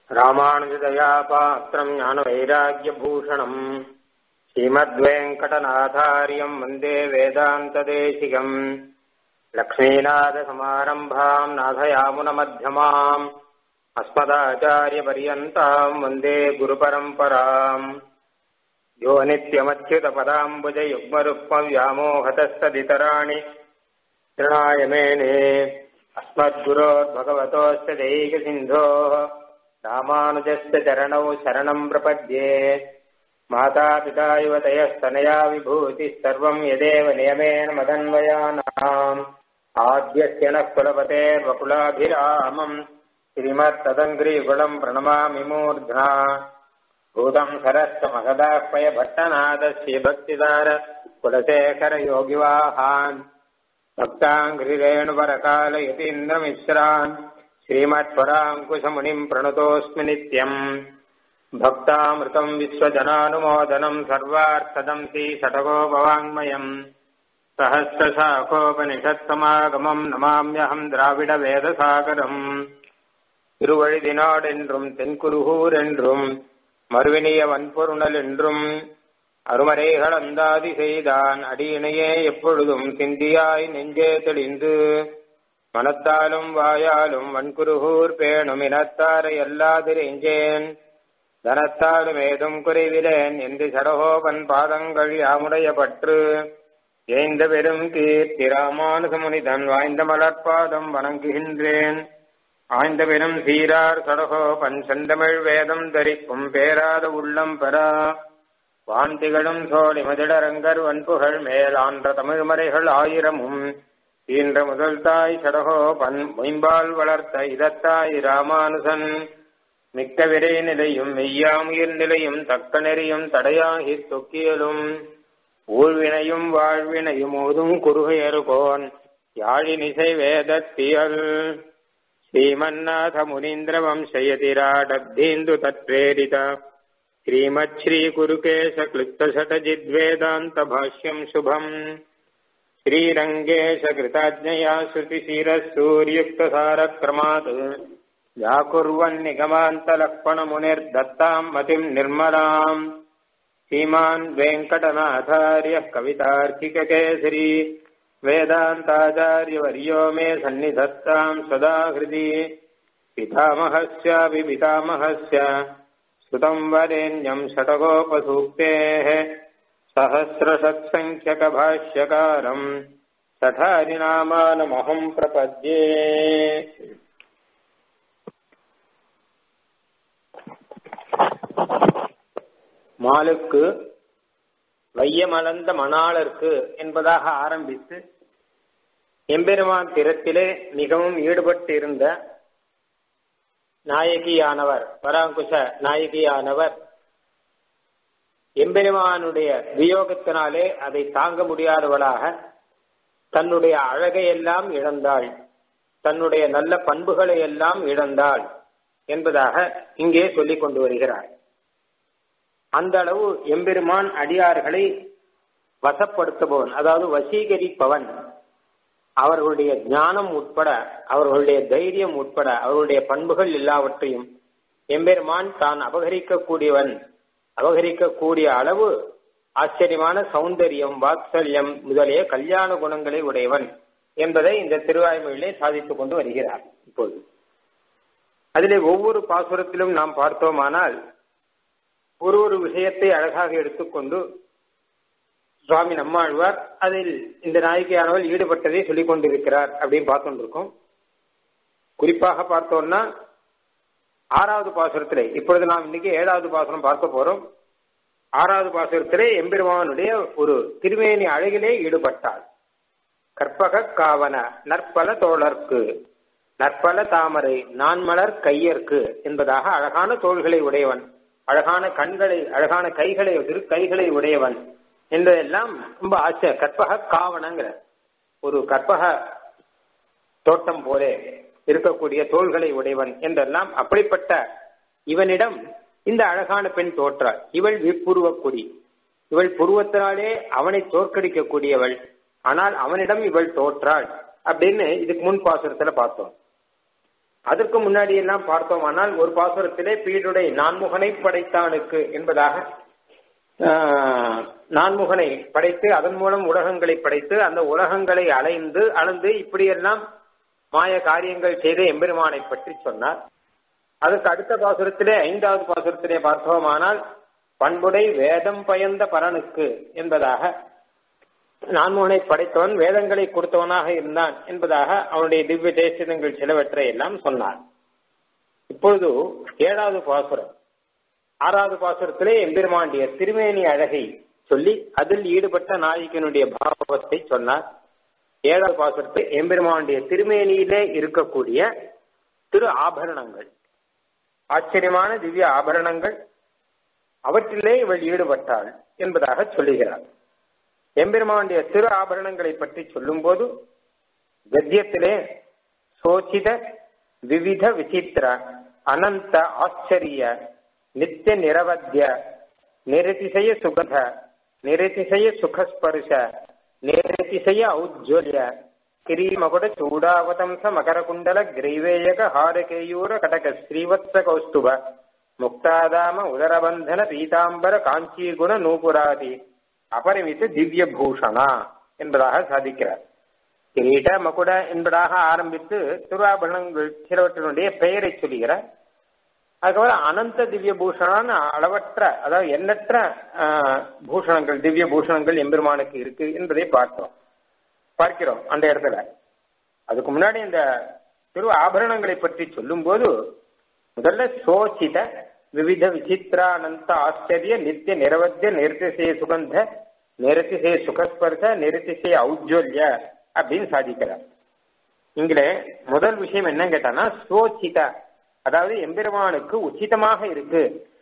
ராமானுஜதயா பாத்திரம் ஞானவைராக்கியபூஷணம் ஸ்ரீமத்வேங்கடநாதாரியம் வந்தே வேதாந்ததேசிகம் லக்ஷ்மீநாதசமாரம்பாம் நாதயாமுனமध्यமாம் अस्मदाचार्यपर्यन्ताम् वन्दे गुरुपरम्पराम् यो नित्यमच्युतपदाम्बुजयुग्मरुक्मव्यामोहतस्तदितराणि तृणाय मेने अस्मद्गुरोर्भगवतोऽस्य दैकसिन्धोः रामानुजस्य चरणौ शरणम् प्रपद्ये मातापिता युवतयस्तनया विभूतिः सर्वम् यदेव नियमेन मदन्वयानाम् आद्यस्य नः कुलपतेर्वकुलाभिरामम् श्रीमत्तदङ्ग्रीगुणम् प्रणमामि मूर्ध्ना भूतम् सरश्च महदाह्वय भट्टनादस्य भक्तिदार कुलशेखरयोगिवाहान् भक्ताङ्घ्रिरेणुपरकालयतीन्द्रमिश्रान् श्रीमत्पराङ्कुशमुनिम् प्रणतोऽस्मि नित्यम् भक्तामृतम् विश्वजनानुमोदनम् सर्वार्थदम् श्रीषटकोपवाङ्मयम् सहस्रशाखोपनिषत्समागमम् नमाम्यहम् द्राविडवेदसागरम् திருவழுதினாடென்றும் தென்குருகூர் என்றும் மறுவினிய வன்பொருணல் என்றும் அருமறைகள் அந்தாதி செய்தான் அடியினையே எப்பொழுதும் சிந்தியாய் நெஞ்சே தெளிந்து மனத்தாலும் வாயாலும் வன்குருகூர் பேணும் இனத்தாரை எல்லாதிரெஞ்சேன் தனத்தாலும் ஏதும் குறைவிலேன் என்று சடகோபன் பாதங்கள் யாமுடைய பற்று ஏந்த பெரும் கீர்த்தி ராமானுசமுனிதன் வாய்ந்த மலர்பாதம் வணங்குகின்றேன் ஆய்ந்த பெரும் சீரார் சடகோபன் செந்தமிழ் வேதம் தரிக்கும் பேராத உள்ளம் பெறா வாந்திகளும் சோழி மதிடரங்கர் வன்புகள் மேல் ஆன்ற தமிழ்மறைகள் ஆயிரமும் ஈன்ற முதல் தாய் சடகோபன் மொயம்பால் வளர்த்த இதத்தாய் ராமானுசன் மிக்க விரை நிலையும் மெய்யாமுயிர் நிலையும் தக்க நெறியும் தடையாகி தொக்கியலும் ஊழ்வினையும் வாழ்வினையும் ஓதும் குறுகையருகோன் யாழினிசை வேதத்தியல் श्रीमन्नाथमुनीन्द्रवंशयतिराडब्धीन्दु तत्प्रेरित श्रीमच्छ्रीकुरुकेशक्लुप्तशतजिद्वेदान्तभाष्यम् शुभम् श्रीरङ्गेशकृताज्ञया श्रुतिशिरः सूर्युक्तसारक्रमात् व्याकुर्वन्निगमान्तलक्ष्मणमुनिर्दत्ताम् मतिम् निर्मलाम् श्रीमान् वेङ्कटनाथार्यः कवितार्किककेसरी वेदान्ताचार्यवर्यो मे सन्निधत्ताम् सदा हृदि पितामहस्यापि पितामहस्य श्रुतम् वरेण्यम् षटकोपसूक्तेः सहस्रषत्सङ्ख्यकभाष्यकारम् सठारिनामानमहम् प्रपद्ये மாலுக்கு வையமலர்ந்த மணாளர்க்கு என்பதாக ஆரம்பித்து எம்பெருமான் திறத்திலே மிகவும் ஈடுபட்டிருந்த நாயகியானவர் பராங்குஷ நாயகியானவர் எம்பெருமானுடைய வியோகத்தினாலே அதை தாங்க முடியாதவளாக தன்னுடைய அழகையெல்லாம் இழந்தாள் தன்னுடைய நல்ல பண்புகளை எல்லாம் இழந்தாள் என்பதாக இங்கே சொல்லிக் கொண்டு வருகிறார் அந்த அளவு எம்பெருமான் அடியார்களை வசப்படுத்துபவன் அதாவது வசீகரிப்பவன் அவர்களுடைய ஞானம் உட்பட அவர்களுடைய தைரியம் உட்பட அவர்களுடைய பண்புகள் எல்லாவற்றையும் எம்பெருமான் தான் அபகரிக்கக்கூடியவன் அபகரிக்கக்கூடிய அளவு ஆச்சரியமான சௌந்தரியம் வாத்சல்யம் முதலிய கல்யாண குணங்களை உடையவன் என்பதை இந்த திருவாய்மொழியிலே சாதித்துக் கொண்டு வருகிறார் இப்போது அதிலே ஒவ்வொரு பாசுரத்திலும் நாம் பார்த்தோமானால் ஒரு ஒரு விஷயத்தை அழகாக எடுத்துக்கொண்டு சுவாமி நம்மாழ்வார் அதில் இந்த நாயகியானவள் ஈடுபட்டதை சொல்லிக் கொண்டிருக்கிறார் அப்படின்னு பார்த்துட்டு இருக்கோம் குறிப்பாக பார்த்தோம்னா ஆறாவது பாசுரத்திலே இப்பொழுது நாம் இன்னைக்கு ஏழாவது பாசுரம் பார்க்க போறோம் ஆறாவது பாசுரத்திலே எம்பெருமானுடைய ஒரு திருமேனி அழகிலே ஈடுபட்டாள் கற்பக காவன நற்பல தோழர்க்கு நற்பல தாமரை நான்மலர் கையர்க்கு என்பதாக அழகான தோள்களை உடையவன் அழகான கண்களை அழகான கைகளை திரு கைகளை உடையவன் என்பதெல்லாம் ரொம்ப ஆச்சரிய கற்பக காவனங்கிற ஒரு கற்பக தோட்டம் போலே இருக்கக்கூடிய தோள்களை உடையவன் என்றெல்லாம் அப்படிப்பட்ட இவனிடம் இந்த அழகான பெண் தோற்றாள் இவள் விப்புருவ கொடி இவள் புருவத்தினாலே அவனை தோற்கடிக்கக்கூடியவள் ஆனால் அவனிடம் இவள் தோற்றாள் அப்படின்னு இதுக்கு முன் பாசுரத்துல பார்த்தோம் அதற்கு முன்னாடி எல்லாம் பார்த்தோமானால் ஒரு பாசுரத்திலே பீடுடை நான்முகனை படைத்தானுக்கு என்பதாக நான்முகனை படைத்து அதன் மூலம் உலகங்களை படைத்து அந்த உலகங்களை அலைந்து அளந்து இப்படியெல்லாம் மாய காரியங்கள் செய்த எம்பெருமானை பற்றி சொன்னார் அதற்கு அடுத்த பாசுரத்திலே ஐந்தாவது பாசுரத்திலே பார்த்தோமானால் பண்புடை வேதம் பயந்த பரனுக்கு என்பதாக நான்முகனை படைத்தவன் வேதங்களை கொடுத்தவனாக இருந்தான் என்பதாக அவனுடைய திவ்ய தேசிதங்கள் சிலவற்றை எல்லாம் சொன்னார் இப்பொழுது ஏழாவது பாசுரம் ஆறாவது பாசுரத்திலே எம்பெருமாண்டிய திருமேனி அழகை சொல்லி அதில் ஈடுபட்ட நாயகனுடைய பாவத்தை சொன்னார் ஏழாவது பாசுரத்தில் எம்பெருமானுடைய திருமேனியிலே இருக்கக்கூடிய திரு ஆபரணங்கள் ஆச்சரியமான திவ்ய ஆபரணங்கள் அவற்றிலே இவள் ஈடுபட்டாள் என்பதாக சொல்லுகிறார் எம்பெருமானுடைய திரு ஆபரணங்களை பற்றி சொல்லும் போது கத்தியத்திலே சோசித விவித விசித்திர அனந்த ஆச்சரிய நித்திய நிரவத்திய நிரதிசய சுகத நிரதிசய சுகஸ்பர்ஷ நிரதிசய ಔಜ್ವಲ್ಯ ಕಿರೀಮಗುಡ ಚೂಡಾವತಂಸ ಮಕರಕುಂಡಲ ಗ್ರೈವೇಯಕ ಹಾರಕೇಯೂರ ಕಟಕ ಶ್ರೀವತ್ಸ ಕೌಸ್ತುಭ ಮುಕ್ತಾದಾಮ ಉದರಬಂಧನ ಪೀತಾಂಬರ ಕಾಂಚೀಗುಣ ನೂಪುರಾದಿ அபரிமித்த திவ்ய பூஷணா என்பதாக சாதிக்கிறார் கிரீட மகுட என்பதாக ஆரம்பித்து திருவாபரணங்கள் சிலவற்றினுடைய பெயரை சொல்லுகிறார் அதுக்கப்புறம் அனந்த திவ்ய பூஷணான்னு அளவற்ற அதாவது எண்ணற்ற பூஷணங்கள் திவ்ய பூஷணங்கள் எம்பெருமானுக்கு இருக்கு என்பதை பார்த்தோம் பார்க்கிறோம் அந்த இடத்துல அதுக்கு முன்னாடி இந்த திரு ஆபரணங்களை பற்றி சொல்லும் போது முதல்ல சோசித விவித விசித்திரானந்த ஆச்சரிய நித்திய நிரவத்திய நிறுத்திசைய சுகந்த நிறுத்திசைய சுகஸ்பர்ச நிறுத்திசைய ஔஜ்வல்ய அப்படின்னு சாதிக்கிறார் இங்கே முதல் விஷயம் என்ன கேட்டானா சோச்சித அதாவது எம்பெருமானுக்கு உச்சிதமாக இருக்கு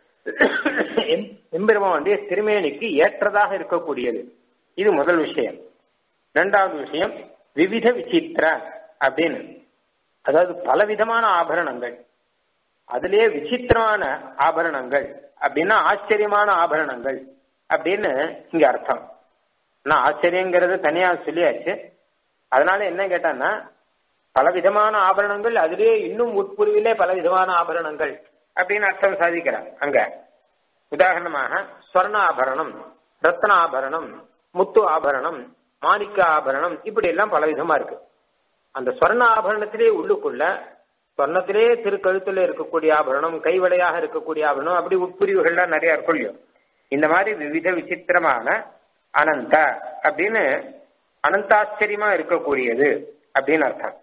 எம்பெருமானுடைய திருமேனிக்கு ஏற்றதாக இருக்கக்கூடியது இது முதல் விஷயம் இரண்டாவது விஷயம் விவித விசித்திர அப்படின்னு அதாவது பலவிதமான ஆபரணங்கள் அதுலயே விசித்திரமான ஆபரணங்கள் அப்படின்னா ஆச்சரியமான ஆபரணங்கள் அப்படின்னு இங்க அர்த்தம் நான் ஆச்சரியங்கிறது தனியா சொல்லியாச்சு அதனால என்ன கேட்டான்னா பலவிதமான ஆபரணங்கள் அதுலயே இன்னும் உட்புருவிலே பலவிதமான ஆபரணங்கள் அப்படின்னு அர்த்தம் சாதிக்கிறார் அங்க உதாரணமாக ஸ்வர்ண ஆபரணம் ரத்ன ஆபரணம் முத்து ஆபரணம் மாணிக்க ஆபரணம் இப்படி எல்லாம் பலவிதமா இருக்கு அந்த ஸ்வர்ண ஆபரணத்திலே உள்ளுக்குள்ள சொர்ணத்திலே திருக்கழுத்துல இருக்கக்கூடிய ஆபரணம் கைவளையாக இருக்கக்கூடிய ஆபரணம் அப்படி உட்பிரிவுகள்லாம் நிறைய இருக்கும் இந்த மாதிரி விவித விசித்திரமான அனந்த அப்படின்னு அனந்தாச்சரியமா இருக்கக்கூடியது அப்படின்னு அர்த்தம்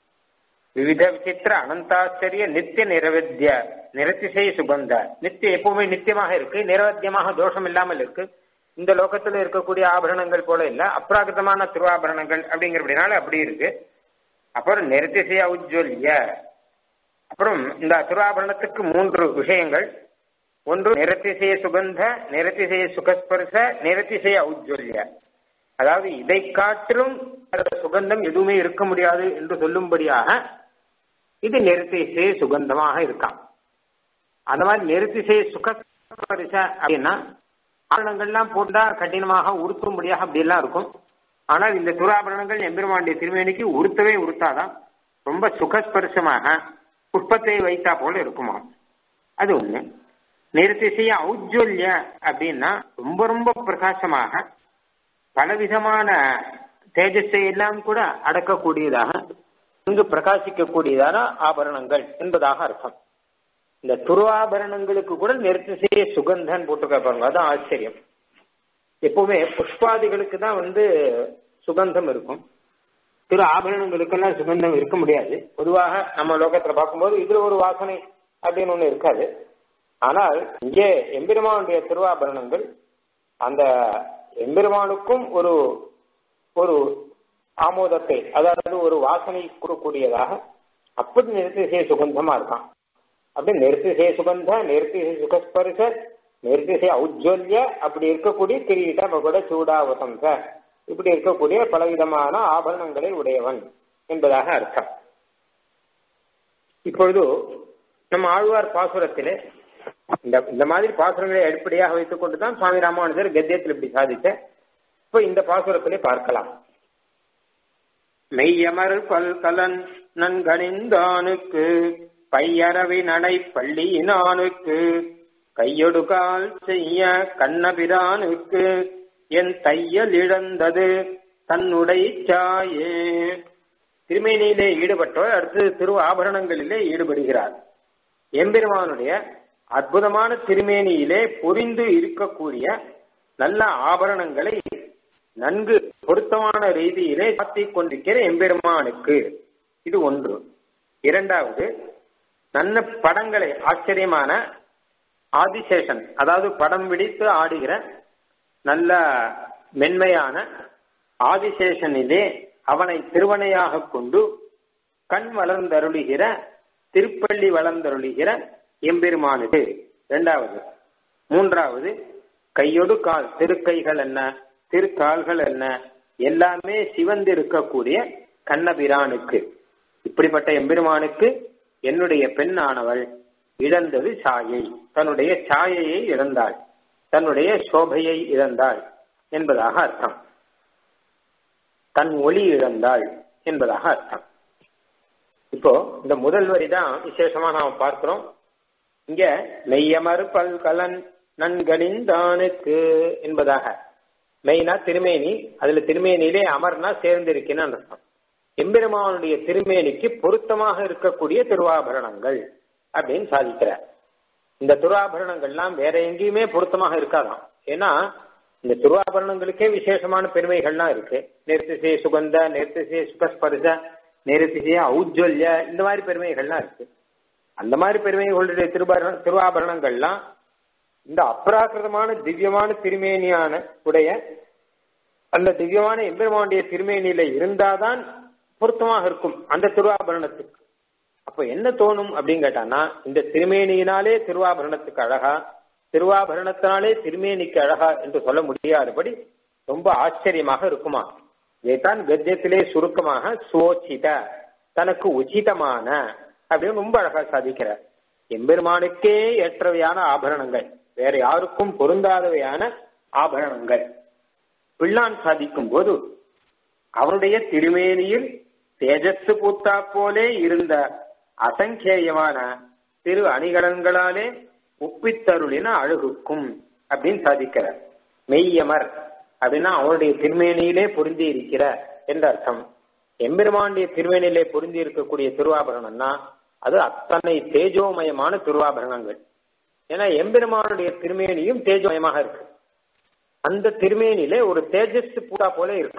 விவித விசித்திர அனந்தாச்சரிய நித்திய நிரவத்திய நிறத்திசை சுகந்த நித்திய எப்பவுமே நித்தியமாக இருக்கு நிரவத்தியமாக தோஷம் இல்லாமல் இருக்கு இந்த லோகத்துல இருக்கக்கூடிய ஆபரணங்கள் போல இல்ல அப்ராகிருதமான திருவாபரணங்கள் அப்படிங்கிறபடினால அப்படி இருக்கு அப்புறம் நிறத்திசை ஔஜ்வல்ய அப்புறம் இந்த திருவாபரணத்துக்கு மூன்று விஷயங்கள் ஒன்று நிறத்திசைய சுகந்த நிறத்திசைய சுகஸ்பர்ச நிறத்திசைய ஔஜ்வல்ய அதாவது இதை காட்டிலும் சுகந்தம் எதுவுமே இருக்க முடியாது என்று சொல்லும்படியாக இது நிறத்திசைய சுகந்தமாக இருக்காம் அந்த மாதிரி நிறத்திசைய சுகஸ்பர்ச அப்படின்னா ஆபரணங்கள்லாம் போட்டா கடினமாக உறுத்தும்படியாக அப்படியெல்லாம் இருக்கும் ஆனால் இந்த துராபரணங்கள் எம்பெருமாண்டிய திருமேனிக்கு உறுத்தவே உறுத்தாதான் ரொம்ப சுகஸ்பர்சமாக புஷ்பத்தை வைத்தா போல இருக்குமா அது ஒண்ணு நிறுத்திசைய ஔஜ்வல்ய அப்படின்னா ரொம்ப ரொம்ப பிரகாசமாக பலவிதமான தேஜஸை எல்லாம் கூட அடக்கக்கூடியதாக இங்கு பிரகாசிக்கக்கூடியதான ஆபரணங்கள் என்பதாக அர்த்தம் இந்த துருவாபரணங்களுக்கு கூட நிறுத்திசைய சுகந்தன் போட்டுக்க பாருங்க அதான் ஆச்சரியம் எப்பவுமே புஷ்பாதிகளுக்கு தான் வந்து சுகந்தம் இருக்கும் திரு ஆபரணங்களுக்கெல்லாம் சுகந்தம் இருக்க முடியாது பொதுவாக நம்ம லோகத்துல பார்க்கும்போது இதுல ஒரு வாசனை அப்படின்னு ஒண்ணு இருக்காது ஆனால் இங்கே எம்பெருமானுடைய திருவாபரணங்கள் அந்த எம்பெருமானுக்கும் ஒரு ஒரு ஆமோதத்தை அதாவது ஒரு வாசனை கூடக்கூடியதாக அப்படி நிறுத்திசை சுகந்தமா இருக்கான் அப்படி நிறுத்திசை சுகந்த நிறுத்திசை சுகஸ்பர்ச நிறுத்திசை ஔஜ்வல்ய அப்படி இருக்கக்கூடிய கிரீட மகுட சூடாவசம்ச இப்படி இருக்கக்கூடிய பலவிதமான ஆபரணங்களை உடையவன் என்பதாக அர்த்தம் இப்பொழுது நம்ம ஆழ்வார் பாசுரத்திலே இந்த இந்த மாதிரி பாசுரங்களை அடிப்படையாக வைத்துக் கொண்டுதான் சுவாமி ராமானுஜர் கத்தியத்தில் இப்படி சாதித்த இப்ப இந்த பாசுரத்திலே பார்க்கலாம் மெய்யமர் பல்கலன் நன்கணிந்தானுக்கு பையரவி நடை பள்ளியினானுக்கு கையொடுகால் செய்ய கண்ணபிரானுக்கு என் தையல் இழந்தது தன்னுடைய சாயே திருமேனியிலே ஈடுபட்டவர் அடுத்து திரு ஆபரணங்களிலே ஈடுபடுகிறார் எம்பெருமானுடைய அற்புதமான திருமேனியிலே புரிந்து இருக்கக்கூடிய நல்ல ஆபரணங்களை நன்கு பொருத்தமான ரீதியிலே காத்திக் கொண்டிருக்கிற எம்பெருமானுக்கு இது ஒன்று இரண்டாவது நல்ல படங்களை ஆச்சரியமான ஆதிசேஷன் அதாவது படம் பிடித்து ஆடுகிற நல்ல மென்மையான ஆதிசேஷனிலே அவனை திருவனையாக கொண்டு கண் வளர்ந்தருளுகிற திருப்பள்ளி வளர்ந்தருளுகிற எம்பெருமானுக்கு இரண்டாவது மூன்றாவது கையொடு கால் திருக்கைகள் என்ன திருக்கால்கள் என்ன எல்லாமே சிவந்து இருக்கக்கூடிய கண்ணபிரானுக்கு இப்படிப்பட்ட எம்பெருமானுக்கு என்னுடைய பெண்ணானவள் இழந்தது சாயை தன்னுடைய சாயையை இழந்தாள் தன்னுடைய சோபையை இழந்தாள் என்பதாக அர்த்தம் தன் ஒளி இழந்தாள் என்பதாக அர்த்தம் இப்போ இந்த முதல் வரி தான் விசேஷமா நாம பார்க்கிறோம் இங்க மெய்யமறு பல்கலன் நன்கணிந்தானுக்கு என்பதாக மெய்னா திருமேனி அதுல திருமேனியிலே அமர்னா சேர்ந்திருக்கின்னு அர்த்தம் எம்பெருமானுடைய திருமேனிக்கு பொருத்தமாக இருக்கக்கூடிய திருவாபரணங்கள் அப்படின்னு சாதிக்கிறார் இந்த திருவாபரணங்கள்லாம் வேற எங்கேயுமே பொருத்தமாக இருக்காதாம் ஏன்னா இந்த திருவாபரணங்களுக்கே விசேஷமான பெருமைகள்லாம் இருக்கு நிறுத்திசே சுகந்த நிறுத்திசே சுகஸ்பர்ச நிறுத்திசே ஔஜ்வல்ய இந்த மாதிரி பெருமைகள்லாம் இருக்கு அந்த மாதிரி பெருமைகளுடைய திருவாபரண திருவாபரணங்கள்லாம் இந்த அப்ராக்கிருதமான திவ்யமான திருமேனியான உடைய அந்த திவ்யமான எம்பெருமானுடைய திருமேனியில இருந்தாதான் பொருத்தமாக இருக்கும் அந்த திருவாபரணத்துக்கு அப்ப என்ன தோணும் அப்படின்னு கேட்டான்னா இந்த திருமேனியினாலே திருவாபரணத்துக்கு அழகா திருவாபரணத்தினாலே திருமேனிக்கு அழகா என்று சொல்ல முடியாதபடி ரொம்ப ஆச்சரியமாக இருக்குமா இதைத்தான் கத்தியத்திலே சுருக்கமாக சுவோச்சித தனக்கு உச்சிதமான அப்படின்னு ரொம்ப அழகா சாதிக்கிறார் எம்பெருமானுக்கே ஏற்றவையான ஆபரணங்கள் வேற யாருக்கும் பொருந்தாதவையான ஆபரணங்கள் பிள்ளான் சாதிக்கும் போது அவனுடைய திருமேனியில் தேஜஸ் பூத்தா போலே இருந்த அசங்கேயமான திரு அணிகலன்களாலே ஒப்பித்தருளின அழகுக்கும் அப்படின்னு சாதிக்கிறார் மெய்யமர் அப்படின்னா அவனுடைய திருமேனியிலே பொருந்தி இருக்கிற என்ற அர்த்தம் எம்பெருமானுடைய திருமேனியிலே பொருந்தி இருக்கக்கூடிய திருவாபரணம்னா அது அத்தனை தேஜோமயமான திருவாபரணங்கள் ஏன்னா எம்பெருமானுடைய திருமேனியும் தேஜோமயமாக இருக்கு அந்த திருமேனியிலே ஒரு தேஜஸ் பூத்தா போல இருக்கு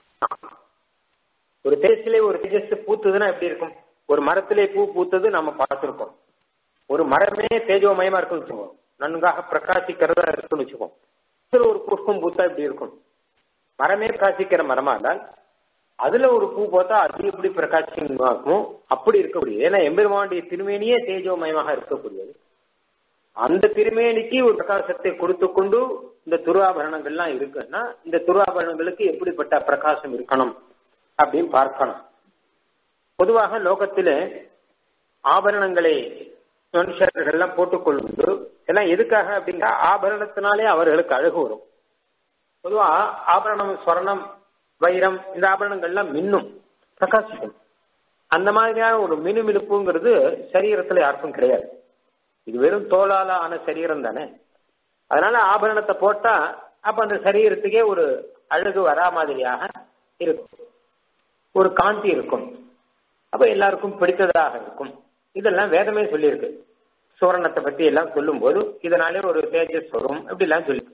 ஒரு தேஜஸ்ல ஒரு தேஜஸ் பூத்துதுன்னா எப்படி இருக்கும் ஒரு மரத்திலே பூ பூத்தது நம்ம பார்த்திருக்கோம் ஒரு மரமே தேஜோமயமா இருக்குன்னு வச்சுக்கோம் நன்காக பிரகாசிக்கிறதா இருக்குன்னு வச்சுக்கோம் ஒரு புஷ்பம் பூத்தா இப்படி இருக்கும் மரமே பிரகாசிக்கிற மரமா இருந்தால் அதுல ஒரு பூ பார்த்தா அது எப்படி பிரகாசிக்குமோ அப்படி இருக்கக்கூடியது ஏன்னா எம்பெருமானுடைய திருமேனியே தேஜோமயமாக இருக்கக்கூடியது அந்த திருமேனிக்கு ஒரு பிரகாசத்தை கொடுத்து கொண்டு இந்த துருவாபரணங்கள்லாம் இருக்குன்னா இந்த துருவாபரணங்களுக்கு எப்படிப்பட்ட பிரகாசம் இருக்கணும் அப்படின்னு பார்க்கணும் பொதுவாக லோகத்தில ஆபரணங்களை மனுஷர்கள் எல்லாம் போட்டுக்கொள்வது எல்லாம் எதுக்காக அப்படின்னா ஆபரணத்தினாலே அவர்களுக்கு அழகு வரும் பொதுவா ஆபரணம் ஸ்வர்ணம் வைரம் இந்த ஆபரணங்கள்லாம் மின்னும் பிரகாசிக்கும் அந்த மாதிரியான ஒரு மினுமினுப்புங்கிறது சரீரத்துல யாருக்கும் கிடையாது இது வெறும் தோலால ஆன சரீரம் தானே அதனால ஆபரணத்தை போட்டா அப்ப அந்த சரீரத்துக்கே ஒரு அழகு வரா மாதிரியாக இருக்கும் ஒரு காந்தி இருக்கும் அப்ப எல்லாருக்கும் பிடித்ததாக இருக்கும் இதெல்லாம் வேதமே சொல்லியிருக்கு சுவர்ணத்தை பத்தி எல்லாம் சொல்லும் போது இதனாலே ஒரு தேஜஸ் வரும் அப்படி எல்லாம் சொல்லி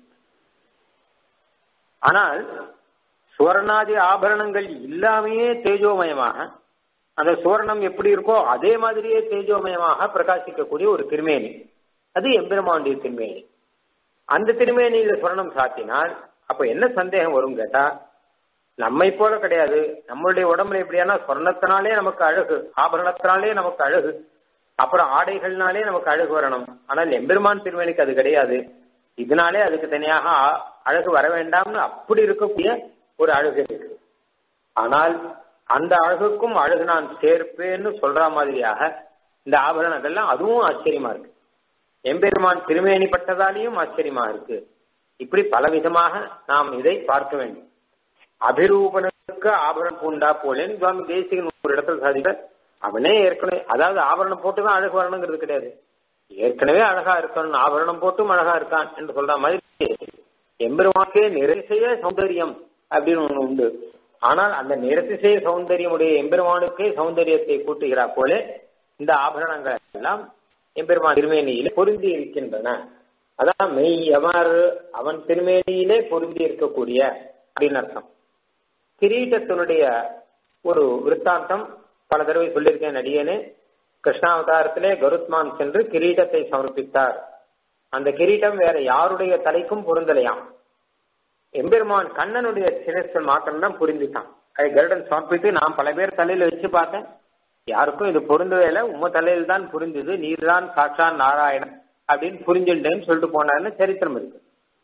ஆனால் சுவர்ணாதி ஆபரணங்கள் இல்லாமையே தேஜோமயமாக அந்த சுவர்ணம் எப்படி இருக்கோ அதே மாதிரியே தேஜோமயமாக பிரகாசிக்கக்கூடிய ஒரு திருமேனி அது எம்பெருமானுடைய திருமேனி அந்த திருமேனியில சுவர்ணம் சாத்தினால் அப்ப என்ன சந்தேகம் வரும் கேட்டா நம்மை போல கிடையாது நம்மளுடைய உடம்புல எப்படியானா சொர்ணத்தினாலே நமக்கு அழகு ஆபரணத்தினாலே நமக்கு அழகு அப்புறம் ஆடைகள்னாலே நமக்கு அழகு வரணும் ஆனால் எம்பெருமான் திருமேனிக்கு அது கிடையாது இதனாலே அதுக்கு தனியாக அழகு வர வேண்டாம்னு அப்படி இருக்கக்கூடிய ஒரு அழகு இருக்கு ஆனால் அந்த அழகுக்கும் அழகு நான் சேர்ப்பேன்னு சொல்ற மாதிரியாக இந்த ஆபரணங்கள்லாம் அதுவும் ஆச்சரியமா இருக்கு எம்பெருமான் திருமேனிப்பட்டதாலேயும் ஆச்சரியமா இருக்கு இப்படி பலவிதமாக நாம் இதை பார்க்க வேண்டும் அபிரூபனுக்கு ஆபரணம் பூண்டா போலேன்னு சுவாமி தேசிகன் ஒரு இடத்துல சாதிக்க அவனே ஏற்கனவே அதாவது ஆபரணம் போட்டுதான் அழகு வரணுங்கிறது கிடையாது ஏற்கனவே அழகா இருக்கணும் ஆபரணம் போட்டும் அழகா இருக்கான் என்று சொல்ற மாதிரி எம்பெருமாக்கே நிறைசெய்ய சௌந்தரியம் அப்படின்னு ஒண்ணு உண்டு ஆனால் அந்த நிறத்திசைய சௌந்தரியம் உடைய எம்பெருமானுக்கே சௌந்தரியத்தை கூட்டுகிறா போல இந்த ஆபரணங்கள் எல்லாம் எம்பெருமான் திருமேனியிலே பொருந்தி இருக்கின்றன அதான் மெய் எவர் அவன் திருமேனியிலே பொருந்தி இருக்கக்கூடிய அப்படின்னு அர்த்தம் கிரீட்டத்தினுடைய ஒரு விற்த்தாந்தம் பல தடவை சொல்லியிருக்கேன் நடிகனே கிருஷ்ணாவதாரத்திலே கருத்மான் சென்று கிரீட்டத்தை சமர்ப்பித்தார் அந்த கிரீட்டம் வேற யாருடைய தலைக்கும் பொருந்தலையாம் எம்பெருமான் கண்ணனுடைய சிரஸ்கள் மாத்திரம் தான் புரிஞ்சுட்டான் அதை கருடன் சமர்ப்பித்து நான் பல பேர் தலையில வச்சு பார்த்தேன் யாருக்கும் இது பொருந்தவே இல்லை உம்ம தலையில் தான் புரிஞ்சுது நீர் தான் சாட்சான் நாராயணன் அப்படின்னு புரிஞ்சுட்டேன்னு சொல்லிட்டு போனாருன்னு சரித்திரம் இருக்கு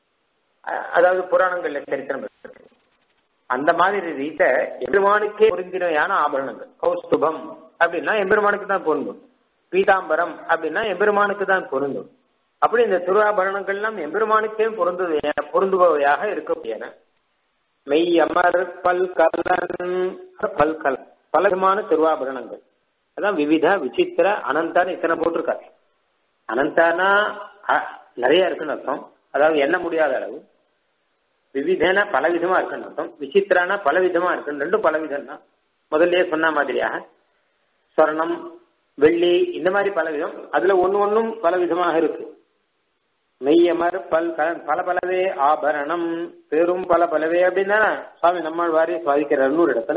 அதாவது புராணங்கள்ல சரித்திரம் இருக்கு அந்த மாதிரி ரீத எம்பெருமானுக்கே பொருந்தினையான ஆபரணங்கள் கௌஸ்துபம் அப்படின்னா எம்பெருமானுக்கு தான் பொருந்தும் பீதாம்பரம் அப்படின்னா எம்பெருமானுக்கு தான் பொருந்தும் அப்படி இந்த திருவாபரணங்கள்லாம் எம்பெருமானுக்கே பொருந்து பொருந்துபவையாக இருக்கக்கூடியன மெய் அமர் பல்கலன் பல்கல் பல விதமான திருவாபரணங்கள் அதான் விவித விசித்திர அனந்தான்னு இத்தனை போட்டிருக்காரு அனந்தானா நிறைய இருக்குன்னு அர்த்தம் அதாவது எண்ண முடியாத அளவு விவிதனா பல விதமா இருக்குன்னு அர்த்தம் விசித்திரானா பல விதமா இருக்கு ரெண்டும் பல விதம் தான் முதல்லயே சொன்ன மாதிரியாக ஸ்வர்ணம் வெள்ளி இந்த மாதிரி பல விதம் அதுல ஒன்னு ஒன்னும் பல விதமாக இருக்கு மெய்யமர் பல் பல பலவே ஆபரணம் பெரும் பல பலவே அப்படின்னா சுவாமி நம்மாழ்வாரே சுவாதிக்கிறார் நூறு இடத்துல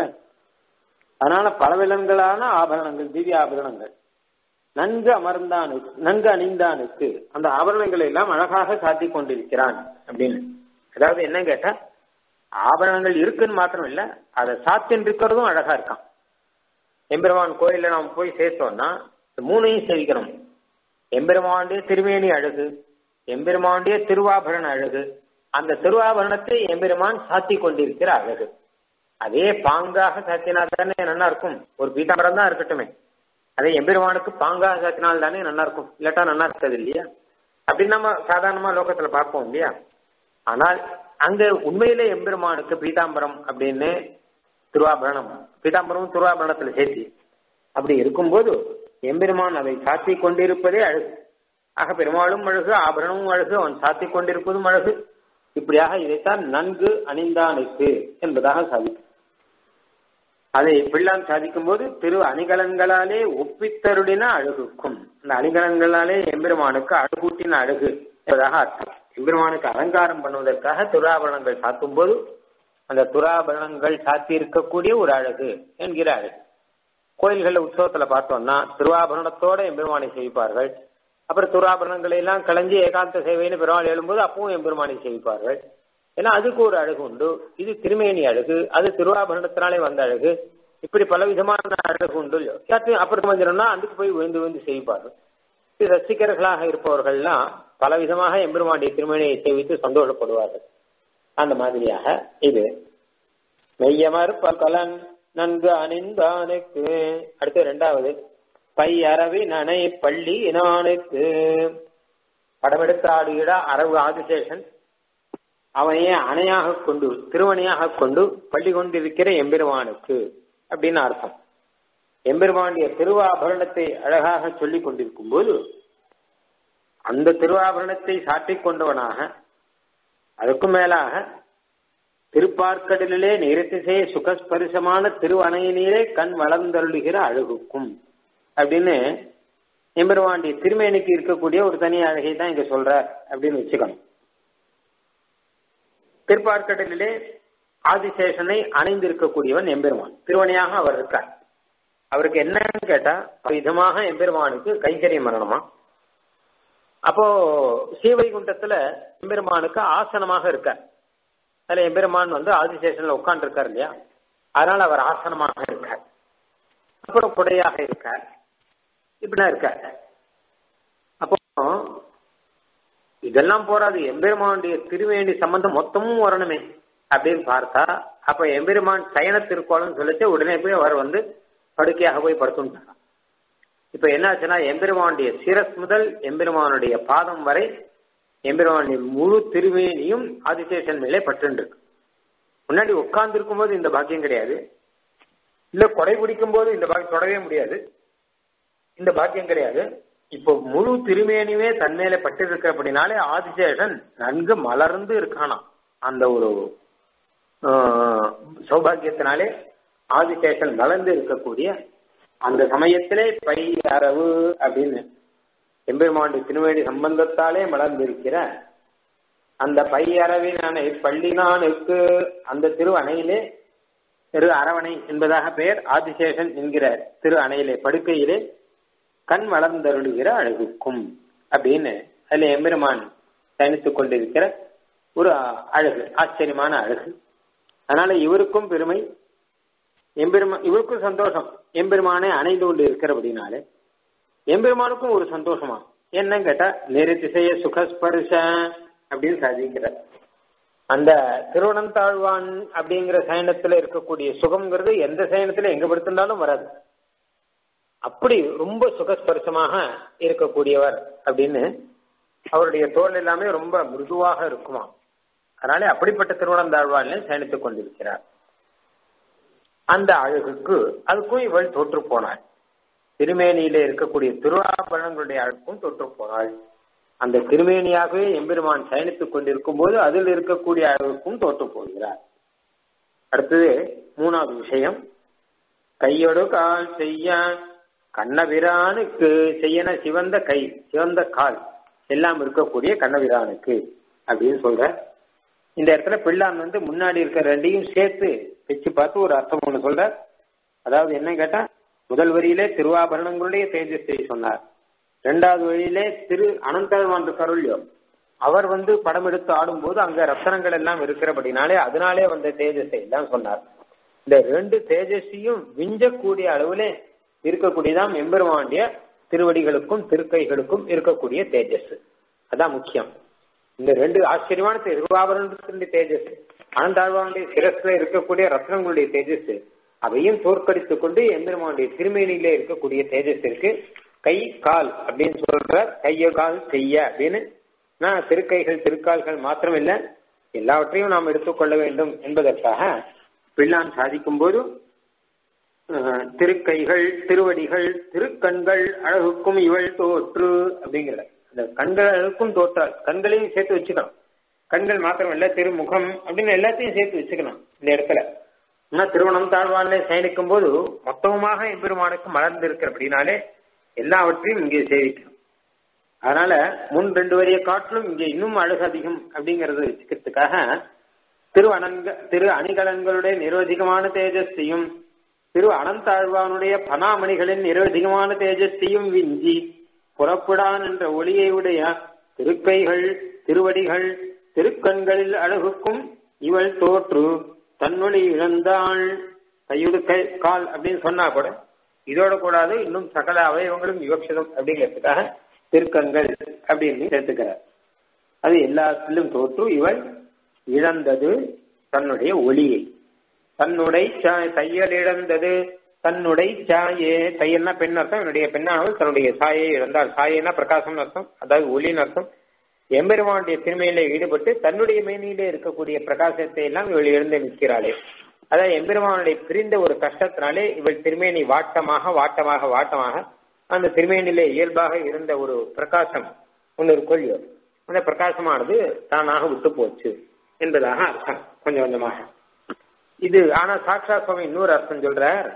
அதனால பலவிலங்களான ஆபரணங்கள் திவ்ய ஆபரணங்கள் நன்கு அமர்ந்தானுக்கு நன்கு அணிந்தானுக்கு அந்த ஆபரணங்களை எல்லாம் அழகாக சாத்தி கொண்டிருக்கிறான் அப்படின்னு அதாவது என்ன கேட்டா ஆபரணங்கள் இருக்குன்னு மாத்திரம் இல்ல அதை சாத்தின் இருக்கிறதும் அழகா இருக்கான் எம்பெருமான் கோயில்ல நாம் போய் சேர்த்தோம்னா மூணையும் சேவிக்கிறோம் எம்பெருமானுடைய திருமேனி அழகு எம்பெருமானுடைய திருவாபரண அழகு அந்த திருவாபரணத்தை எம்பெருமான் சாத்தி கொண்டிருக்கிற அழகு அதே பாங்காக சாத்தினா தானே நல்லா இருக்கும் ஒரு பீதாம்பரம் தான் இருக்கட்டுமே அதே எம்பெருமானுக்கு பாங்காக சாத்தினால் தானே நல்லா இருக்கும் இல்லாட்டா நல்லா இருக்காது இல்லையா அப்படின்னு நம்ம சாதாரணமா லோகத்துல பார்ப்போம் இல்லையா ஆனால் அங்க உண்மையிலே எம்பெருமானுக்கு பீதாம்பரம் அப்படின்னு திருவாபரணம் பீதாம்பரமும் திருவாபரணத்துல சேர்த்தி அப்படி இருக்கும்போது எம்பெருமான் அதை சாத்தி கொண்டிருப்பதே அழகு ஆக பெருமாளும் அழகு ஆபரணமும் அழகு அவன் சாத்தி கொண்டிருப்பதும் அழகு இப்படியாக இதைத்தான் நன்கு அணிந்தானுக்கு என்பதாக சாதிக்கும் அதை பிள்ளான் சாதிக்கும் போது திரு அணிகலன்களாலே ஒப்பித்தருடின அழகுக்கும் அந்த அணிகலன்களாலே எம்பெருமானுக்கு அழகூட்டின அழகு என்பதாக அர்த்தம் எம்பெருமானுக்கு அலங்காரம் பண்ணுவதற்காக துராபரணங்கள் சாத்தும் போது அந்த துராபரணங்கள் சாத்தி இருக்கக்கூடிய ஒரு அழகு என்கிற அழகு கோயில்கள்ல உற்சவத்துல பார்த்தோம்னா திருவாபரணத்தோட எம்பெருமானை செய்விப்பார்கள் அப்புறம் துராபரணங்களை எல்லாம் களைஞ்சி ஏகாந்த சேவைன்னு பெருமாள் எழும்போது அப்பவும் எம்பெருமானை செய்விப்பார்கள் ஏன்னா அதுக்கு ஒரு அழகு உண்டு இது திருமேனி அழகு அது திருவாபரணத்தினாலே வந்த அழகு இப்படி பல விதமான அழகு உண்டு எல்லாத்தையும் அப்புறம் வந்துடும்னா அதுக்கு போய் விழுந்து விழுந்து செய்வார்கள் இது ரசிகர்களாக இருப்பவர்கள்லாம் பல விதமாக எம்பெருமானுடைய திருமணியை சேவித்து சந்தோஷப்படுவார்கள் அந்த மாதிரியாக இது மெய்யமர் பல்கலன் நன்கு அணிந்தானுக்கு அடுத்து இரண்டாவது பை அரவி நனை பள்ளி இனானுக்கு படமெடுத்து ஆடுகிற அரவு ஆதிசேஷன் அவனையே அணையாக கொண்டு திருவணையாக கொண்டு பள்ளி கொண்டிருக்கிற எம்பெருமானுக்கு அப்படின்னு அர்த்தம் எம்பெருமானுடைய திருவாபரணத்தை அழகாக சொல்லிக் கொண்டிருக்கும் போது அந்த திருவாபரணத்தை சாற்றிக் கொண்டவனாக அதுக்கும் மேலாக திருப்பார்க்கடலிலே நிறத்திசே சுகஸ்பரிசமான திருவணையினீரே கண் வளர்ந்தருளுகிற அழகுக்கும் அப்படின்னு எம்பெருமாண்டிய திருமேனிக்கு இருக்கக்கூடிய ஒரு தனி அழகை தான் இங்க சொல்றார் அப்படின்னு வச்சுக்கணும் திருப்பார்க்கடலிலே ஆதிசேஷனை அணைந்திருக்கக்கூடியவன் எம்பெருமான் திருவணையாக அவர் இருக்கார் அவருக்கு என்னன்னு கேட்டா விதமாக எம்பெருமானுக்கு கைகரியம் பண்ணணுமா அப்போ ஸ்ரீவைகுண்டத்துல எம்பெருமானுக்கு ஆசனமாக இருக்கார் அதுல எம்பெருமான் வந்து ஆதிசேஷன்ல உட்கார்ந்து இருக்கார் இல்லையா அதனால அவர் ஆசனமாக இருக்கார் அப்புறம் குடையாக இருக்கார் இப்படிலாம் இருக்கார் அப்போ இதெல்லாம் போராது எம்பெருமானுடைய திருவேண்டி சம்பந்தம் மொத்தமும் வரணுமே அப்படின்னு பார்த்தா அப்ப எம்பெருமான் சயன திருக்கோளம் சொல்லிச்சு உடனே போய் அவர் வந்து படுக்கையாக போய் படுத்துட்டாங்க இப்ப என்னாச்சுன்னா எம்பெருமானுடைய சிரஸ் முதல் எம்பெருமானுடைய பாதம் வரை எம்பெருமானுடைய முழு திருவேணியும் ஆதிசேஷன் மேலே பட்டு முன்னாடி உட்கார்ந்து இருக்கும்போது இந்த பாக்கியம் கிடையாது இல்ல கொடை பிடிக்கும் போது இந்த பாக்கியம் தொடவே முடியாது இந்த பாக்கியம் கிடையாது இப்போ முழு திருமேனியுமே தன்மேல பட்டு இருக்க அப்படின்னாலே ஆதிசேஷன் நன்கு மலர்ந்து இருக்கானாம் அந்த ஒரு ஆஹ், சௌபாகியத்தினாலே ஆதிசேஷன் மலர்ந்து இருக்கக்கூடிய அந்த சமயத்திலே பை அரவு அப்படின்னு எம்பெருமாண்டு திருவேணி சம்பந்தத்தாலே மலர்ந்திருக்கிற அந்த பை அரவினான பள்ளினானுக்கு அந்த திரு அணையிலே திரு அரவணை என்பதாக பெயர் ஆதிசேஷன் என்கிற திரு அணையிலே படுக்கையிலே கண் வளர்ந்தருளுகிற அழகுக்கும் அப்படின்னு அதுல எம்பெருமான் தனித்துக் கொண்டிருக்கிற ஒரு அழகு ஆச்சரியமான அழகு அதனால இவருக்கும் பெருமை எம்பெருமா இவருக்கும் சந்தோஷம் எம்பெருமானே அணைந்து கொண்டு இருக்கிறபடினாலே எம்பெருமானுக்கும் ஒரு சந்தோஷமா என்னன்னு கேட்டா நெருதிசைய சுகஸ்பர்ஷ அப்படின்னு சாதிக்கிறார் அந்த திருவனந்தாழ்வான் அப்படிங்கிற சயனத்துல இருக்கக்கூடிய சுகம்ங்கிறது எந்த சயனத்துல எங்க படுத்திருந்தாலும் வராது அப்படி ரொம்ப சுகஸ்பர்சமாக இருக்கக்கூடியவர் அப்படின்னு அவருடைய தோல் எல்லாமே ரொம்ப மிருதுவாக இருக்குமா அதனால அப்படிப்பட்ட திருவனந்தாழ்வானிலே சயனித்துக் கொண்டிருக்கிறார் அந்த அழகுக்கு அதுக்கும் இவள் தோற்று போனாள் திருமேனியிலே இருக்கக்கூடிய திருவாபரணங்களுடைய அழகுக்கும் தோற்று போனாள் அந்த திருமேனியாகவே எம்பெருமான் சயனித்துக் கொண்டிருக்கும் போது அதில் இருக்கக்கூடிய அழகுக்கும் தோற்று போகிறார் அடுத்தது மூணாவது விஷயம் கையொடு கால் செய்ய கண்ணபிரானுக்கு செய்யன சிவந்த கை சிவந்த கால் எல்லாம் இருக்கக்கூடிய கண்ணபிரானுக்கு அப்படின்னு சொல்ற இந்த இடத்துல பிள்ளான் வந்து முன்னாடி இருக்கிற ரெண்டையும் சேர்த்து வச்சு பார்த்து ஒரு அர்த்தம் ஒண்ணு சொல்ற அதாவது என்ன கேட்டா முதல் வரியிலே திருவாபரணங்களுடைய தேஜஸை சொன்னார் இரண்டாவது வழியிலே திரு அனந்தழ்வான் கருள்யோ அவர் வந்து படம் எடுத்து ஆடும்போது அங்க ரத்தனங்கள் எல்லாம் இருக்கிறபடினாலே அதனாலே வந்த தேஜஸை எல்லாம் சொன்னார் இந்த ரெண்டு தேஜஸையும் விஞ்சக்கூடிய அளவுல இருக்கக்கூடியதான் எம்பெருமாண்டிய திருவடிகளுக்கும் திருக்கைகளுக்கும் இருக்கக்கூடிய தேஜஸ் அதான் முக்கியம் இந்த ரெண்டு ஆச்சரியமான திருவாபரணத்தினுடைய தேஜஸ் அனந்தாழ்வானுடைய சிரஸ்ல இருக்கக்கூடிய ரத்னங்களுடைய தேஜஸ் அதையும் தோற்கடித்துக் கொண்டு எம்பெருமானுடைய திருமேனியிலே இருக்கக்கூடிய தேஜஸ் இருக்கு கை கால் அப்படின்னு சொல்ற கைய கால் செய்ய அப்படின்னு நான் திருக்கைகள் திருக்கால்கள் மாத்திரம் இல்ல எல்லாவற்றையும் நாம் எடுத்துக்கொள்ள வேண்டும் என்பதற்காக பிள்ளான் சாதிக்கும் போது அஹ், திருக்கைகள் திருவடிகள் திருக்கண்கள் அழகுக்கும் இவள் தோற்று அப்படிங்கிற அந்த கண்கள் அழகுக்கும் தோற்றால் கண்களையும் சேர்த்து வச்சுக்கணும் கண்கள் மாத்திரம் இல்ல திருமுகம் அப்படின்னு எல்லாத்தையும் சேர்த்து வச்சுக்கணும் இந்த இடத்துல ஆனா திருவண்ணம் தாழ்வானிலே சயனிக்கும் போது மொத்தமாக எம்பெருமானுக்கு மலர்ந்து இருக்கிறபடினாலே எல்லாவற்றையும் இங்கே சேவிக்கணும் அதனால முன் ரெண்டு வரியை காட்டிலும் இங்கே இன்னும் அழகு அதிகம் அப்படிங்கறத வச்சுக்கிறதுக்காக திரு அனங்க திரு அணிகலன்களுடைய நிரோதிகமான தேஜஸையும் திரு அனந்தாழ்வானுடைய பனாமணிகளின் நிரோதிகமான தேஜஸையும் விஞ்சி புறப்படான் என்ற ஒளியை உடைய திருக்கைகள் திருவடிகள் திருக்கண்களில் அழகுக்கும் இவள் தோற்று தன்னொளி இழந்தாள் கையுடு கை கால் அப்படின்னு சொன்னா கூட இதோட கூடாது இன்னும் சகல அவயவங்களும் விவக்ஷதம் அப்படிங்கிறதுக்காக திருக்கண்கள் அப்படின்னு சேர்த்துக்கிறார் அது எல்லாத்திலும் தோற்று இவள் இழந்தது தன்னுடைய ஒளியை தன்னுடைய சாய் தையல் இழந்தது தன்னுடைய சாயே தையல்னா பெண் அர்த்தம் என்னுடைய பெண்ணானவள் தன்னுடைய சாயை இழந்தாள் சாயைனா பிரகாசம்னு அர்த்தம் அதாவது ஒளின்னு அர்த்தம் எம்பெருமானுடைய திருமையில ஈடுபட்டு தன்னுடைய மேனியிலே இருக்கக்கூடிய பிரகாசத்தை எல்லாம் இவள் இழந்து நிற்கிறாளே அதாவது எம்பெருமானுடைய பிரிந்த ஒரு கஷ்டத்தினாலே இவள் திருமேனி வாட்டமாக வாட்டமாக வாட்டமாக அந்த திருமேனிலே இயல்பாக இருந்த ஒரு பிரகாசம் ஒன்று கொள்ளியோ அந்த பிரகாசமானது தானாக விட்டு போச்சு என்பதாக அர்த்தம் கொஞ்சம் கொஞ்சமாக இது ஆனா சாட்சா சுவாமி இன்னொரு அர்த்தம் சொல்றார்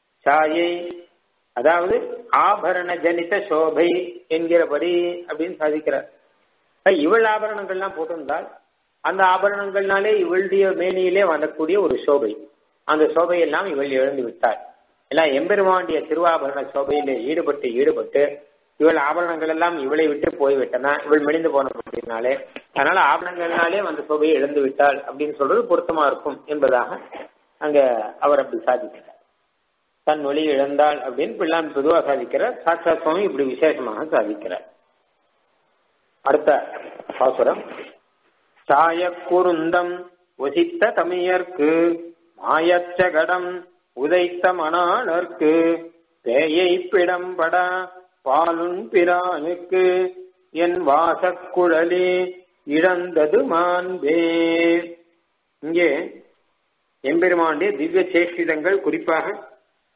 சாயை அதாவது ஆபரண ஜனித சோபை என்கிறபடி அப்படின்னு சாதிக்கிறார் அஹ் இவள் ஆபரணங்கள்லாம் போட்டிருந்தால் அந்த ஆபரணங்கள்னாலே இவளுடைய மேனியிலே வரக்கூடிய ஒரு சோபை அந்த சோபையெல்லாம் இவள் இழந்து விட்டாள் எல்லாம் எம்பெருமாண்டிய திருவாபரண சோபையிலே ஈடுபட்டு ஈடுபட்டு இவள் ஆபரணங்கள் எல்லாம் இவளை விட்டு போய்விட்டன இவள் மெலிந்து போன அப்படின்னாலே அதனால ஆபரணங்கள்னாலே அந்த சோபையை இழந்து விட்டாள் அப்படின்னு சொல்றது பொருத்தமா இருக்கும் என்பதாக அங்க அவர் அப்படி சாதிக்கிறார் தன் ஒளி இழந்தாள் அப்படின்னு பிள்ளான் பொதுவாக சாதிக்கிறார் சாட்சா சுவாமி இப்படி விசேஷமாக சாதிக்கிறார் அடுத்த பாசுரம் சாய குருந்தம் ஒசித்த தமியர்க்கு மாயச்சகடம் உதைத்த மணாளர்க்கு பேயை பிடம்பட பாலுன் பிரானுக்கு என் வாசக்குழலே இழந்தது மாண்பே இங்கே எம்பெருமானுடைய திவ்ய சேஷ்டிதங்கள் குறிப்பாக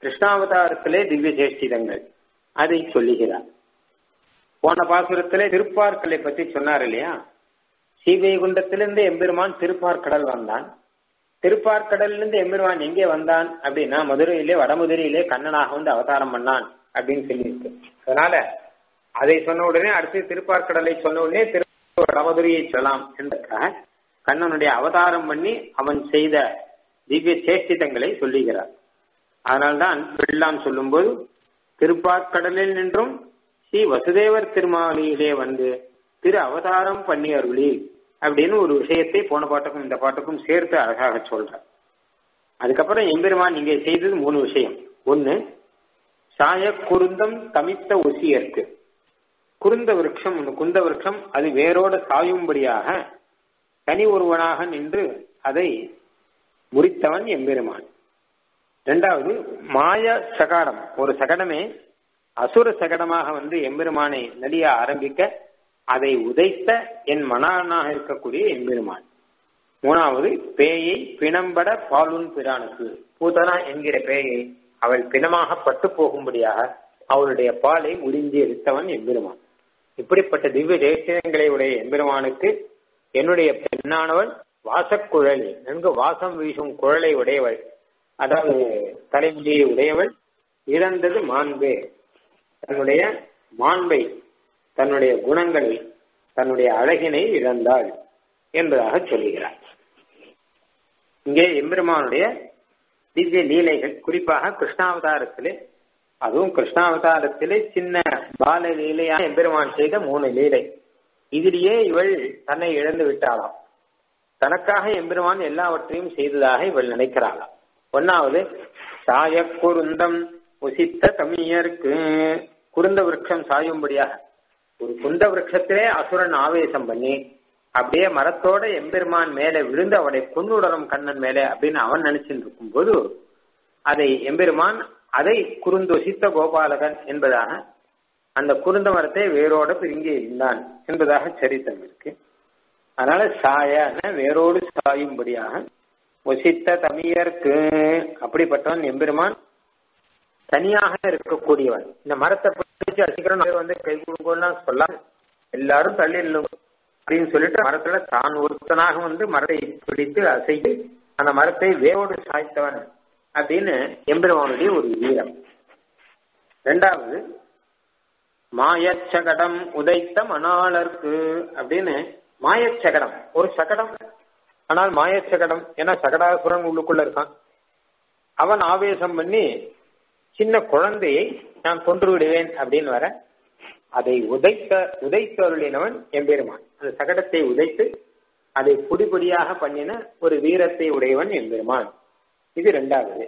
கிருஷ்ணாவதாரத்திலே திவ்ய சேஷ்டிதங்கள் அதை சொல்லுகிறார் போன பாசுரத்திலே திருப்பார்கலை பற்றி சொன்னார் இல்லையா ஸ்ரீவைகுண்டத்திலிருந்து எம்பெருமான் திருப்பார்கடல் வந்தான் திருப்பார்கடலிருந்து எம்பெருமான் எங்கே வந்தான் அப்படின்னா மதுரையிலே வடமதுரையிலே கண்ணனாக வந்து அவதாரம் பண்ணான் அப்படின்னு சொல்லியிருக்கு அதனால அதை சொன்ன உடனே அடுத்து திருப்பார்கடலை சொன்ன உடனே திரு வடமதுரையை சொல்லலாம் என்பதற்காக கண்ணனுடைய அவதாரம் பண்ணி அவன் செய்த திவ்ய சேஷ்டிதங்களை சொல்லுகிறார் அதனால்தான் பிள்ளான் சொல்லும்போது திருப்பார்கடலில் நின்றும் ஸ்ரீ வசுதேவர் திருமாலியிலே வந்து திரு அவதாரம் பண்ணி அருளி அப்படின்னு ஒரு விஷயத்தை போன பாட்டுக்கும் இந்த பாட்டுக்கும் சேர்த்து அழகாக சொல்ற அதுக்கப்புறம் எம்பெருமான் இங்கே செய்தது மூணு விஷயம் ஒன்னு சாய குருந்தம் தமித்த ஒசியற்கு குருந்த விருட்சம் ஒன்று குந்த விருட்சம் அது வேரோட சாயும்படியாக தனி ஒருவனாக நின்று அதை முறித்தவன் எம்பெருமான் இரண்டாவது மாய சகடம் ஒரு சகடமே அசுர சகடமாக வந்து எம்பெருமானை நடிய ஆரம்பிக்க அதை உதைத்த என் மனானாக இருக்கக்கூடிய எம்பெருமான் மூணாவது பேயை பிணம்பட பாலுன் பிரானுக்கு பூதனா என்கிற பேயை அவள் பிணமாக பட்டு போகும்படியாக அவளுடைய பாலை உறிஞ்சி எடுத்தவன் எம்பெருமான் இப்படிப்பட்ட திவ்ய தேசியங்களை உடைய எம்பெருமானுக்கு என்னுடைய பெண்ணானவள் வாசக்குழலி நன்கு வாசம் வீசும் குழலை உடையவள் அதாவது தலைமுடியை உடையவள் இழந்தது மாண்பு தன்னுடைய மாண்பை தன்னுடைய குணங்களை தன்னுடைய அழகினை இழந்தாள் என்பதாக சொல்லுகிறார் இங்கே எம்பெருமானுடைய திவ்ய லீலைகள் குறிப்பாக கிருஷ்ணாவதாரத்திலே அதுவும் கிருஷ்ணாவதாரத்திலே சின்ன பால லீலையாக எம்பெருமான் செய்த மூணு லீலை இதிலேயே இவள் தன்னை இழந்து விட்டாளாம் தனக்காக எம்பெருமான் எல்லாவற்றையும் செய்ததாக இவள் நினைக்கிறாளாம் ஒன்னாவது சாய குருந்தம் உசித்த தமியருக்கு குருந்த விருட்சம் சாயும்படியாக ஒரு குந்த விருட்சத்திலே அசுரன் ஆவேசம் பண்ணி அப்படியே மரத்தோட எம்பெருமான் மேலே விழுந்து அவனை கொன்னுடரும் கண்ணன் மேலே அப்படின்னு அவன் நினைச்சுட்டு இருக்கும்போது அதை எம்பெருமான் அதை குறுந்தொசித்த கோபாலகன் என்பதாக அந்த குருந்த மரத்தை வேரோட பிரிங்கி இருந்தான் என்பதாக சரித்திரம் இருக்கு அதனால சாயான வேரோடு சாயும்படியாக ஒசித்த தமியருக்கு அப்படிப்பட்டவன் எம்பெருமான் தனியாக இருக்கக்கூடியவன் இந்த மரத்தை பிடிச்சு அசிக்கிறோம் வந்து கை கொடுக்கலாம் சொல்லலாம் எல்லாரும் தள்ளி அப்படின்னு சொல்லிட்டு மரத்துல தான் ஒருத்தனாக வந்து மரத்தை பிடித்து அசைத்து அந்த மரத்தை வேரோடு சாய்த்தவன் அப்படின்னு எம்பெருமானுடைய ஒரு வீரம் ரெண்டாவது மாயச்சகடம் உதைத்த மணாளருக்கு அப்படின்னு மாயச்சகடம் ஒரு சகடம் ஆனால் மாயச்சகடம் ஏன்னா சகடாசுரன் உள்ளுக்குள்ள இருக்கான் அவன் ஆவேசம் பண்ணி சின்ன குழந்தையை நான் கொன்று விடுவேன் அப்படின்னு வர அதை உதைத்த உதைத்து அருளினவன் எம்பெருமான் அந்த சகடத்தை உதைத்து அதை புடிபடியாக பண்ணின ஒரு வீரத்தை உடையவன் எம்பெருமான் இது ரெண்டாவது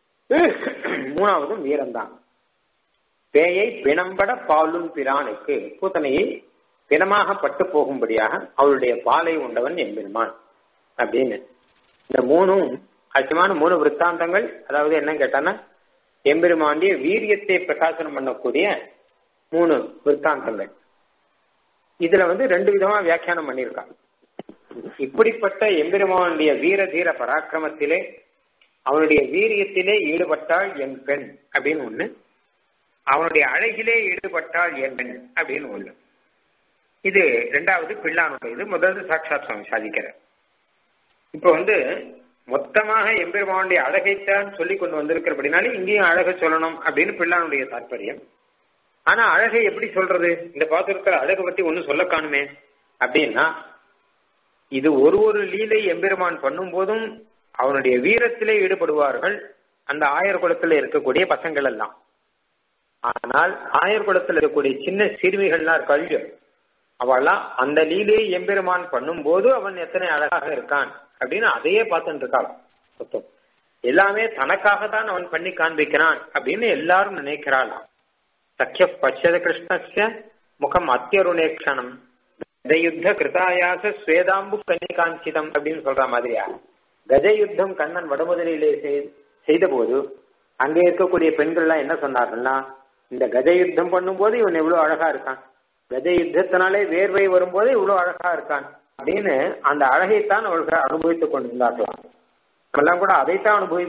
மூணாவதும் வீரம்தான் பேயை பிணம்பட பாலும் பிரானுக்கு பூத்தனையை பிணமாக பட்டு போகும்படியாக அவளுடைய பாலை உண்டவன் எம்பெருமான் அப்படின்னு இந்த மூணும் அச்சமான மூணு விற்த்தாந்தங்கள் அதாவது என்ன கேட்டான்னா எம்பெருமாண்டிய வீரியத்தை பிரகாசனம் பண்ணக்கூடிய மூணு விற்த்தாந்தங்கள் இதுல வந்து ரெண்டு விதமா வியாக்கியானம் பண்ணியிருக்காங்க இப்படிப்பட்ட எம்பெருமானுடைய வீர தீர பராக்கிரமத்திலே அவனுடைய வீரியத்திலே ஈடுபட்டாள் என் பெண் அப்படின்னு ஒண்ணு அவனுடைய அழகிலே ஈடுபட்டாள் என் பெண் அப்படின்னு ஒண்ணு இது ரெண்டாவது பிள்ளானுடைய இது முதல்ல சாட்சாத் சுவாமி சாதிக்கிறார் இப்ப வந்து மொத்தமாக எம்பெருமானுடைய அழகைத்தான் சொல்லி கொண்டு வந்திருக்கிறபடினாலே இங்கேயும் அழகை சொல்லணும் அப்படின்னு பிள்ளானுடைய தாற்பயம் ஆனா அழகை எப்படி சொல்றது இந்த பாத்திரத்துல அழகை பத்தி ஒன்னும் சொல்ல காணுமே அப்படின்னா இது ஒரு ஒரு லீலை எம்பெருமான் பண்ணும் போதும் அவனுடைய வீரத்திலே ஈடுபடுவார்கள் அந்த ஆயர் குளத்துல இருக்கக்கூடிய பசங்கள் எல்லாம் ஆனால் ஆயர் குளத்துல இருக்கக்கூடிய சின்ன சிறுமிகள்லாம் இருக்காள் அவெல்லாம் அந்த லீலையை எம்பெருமான் பண்ணும்போது அவன் எத்தனை அழகாக இருக்கான் அப்படின்னு அதையே பார்த்துட்டு இருக்காளாம் மொத்தம் எல்லாமே தனக்காக தான் அவன் பண்ணி காண்பிக்கிறான் அப்படின்னு எல்லாரும் நினைக்கிறாளாம் சக்கிய பச்சத கிருஷ்ணஸ்ய முகம் அத்தியருணேக்ஷணம் கஜயுத்த கிருதாயாச ஸ்வேதாம்பு கன்னிகாஞ்சிதம் அப்படின்னு சொல்ற மாதிரியா கஜயுத்தம் கண்ணன் வடமுதலிலே செய்த போது அங்கே இருக்கக்கூடிய பெண்கள்லாம் என்ன சொன்னார்கள்னா இந்த கஜயுத்தம் பண்ணும்போது இவன் எவ்வளவு அழகா இருக்கான் கஜ யுத்தத்தினாலே வேர்வை வரும்போது இவ்வளவு அழகா இருக்கான் அப்படின்னு அந்த அழகைத்தான் அவர்கள் அனுபவித்துக் கொண்டிருந்தார்களாம் நம்மெல்லாம் கூட அதைத்தான் அனுபவிப்போம்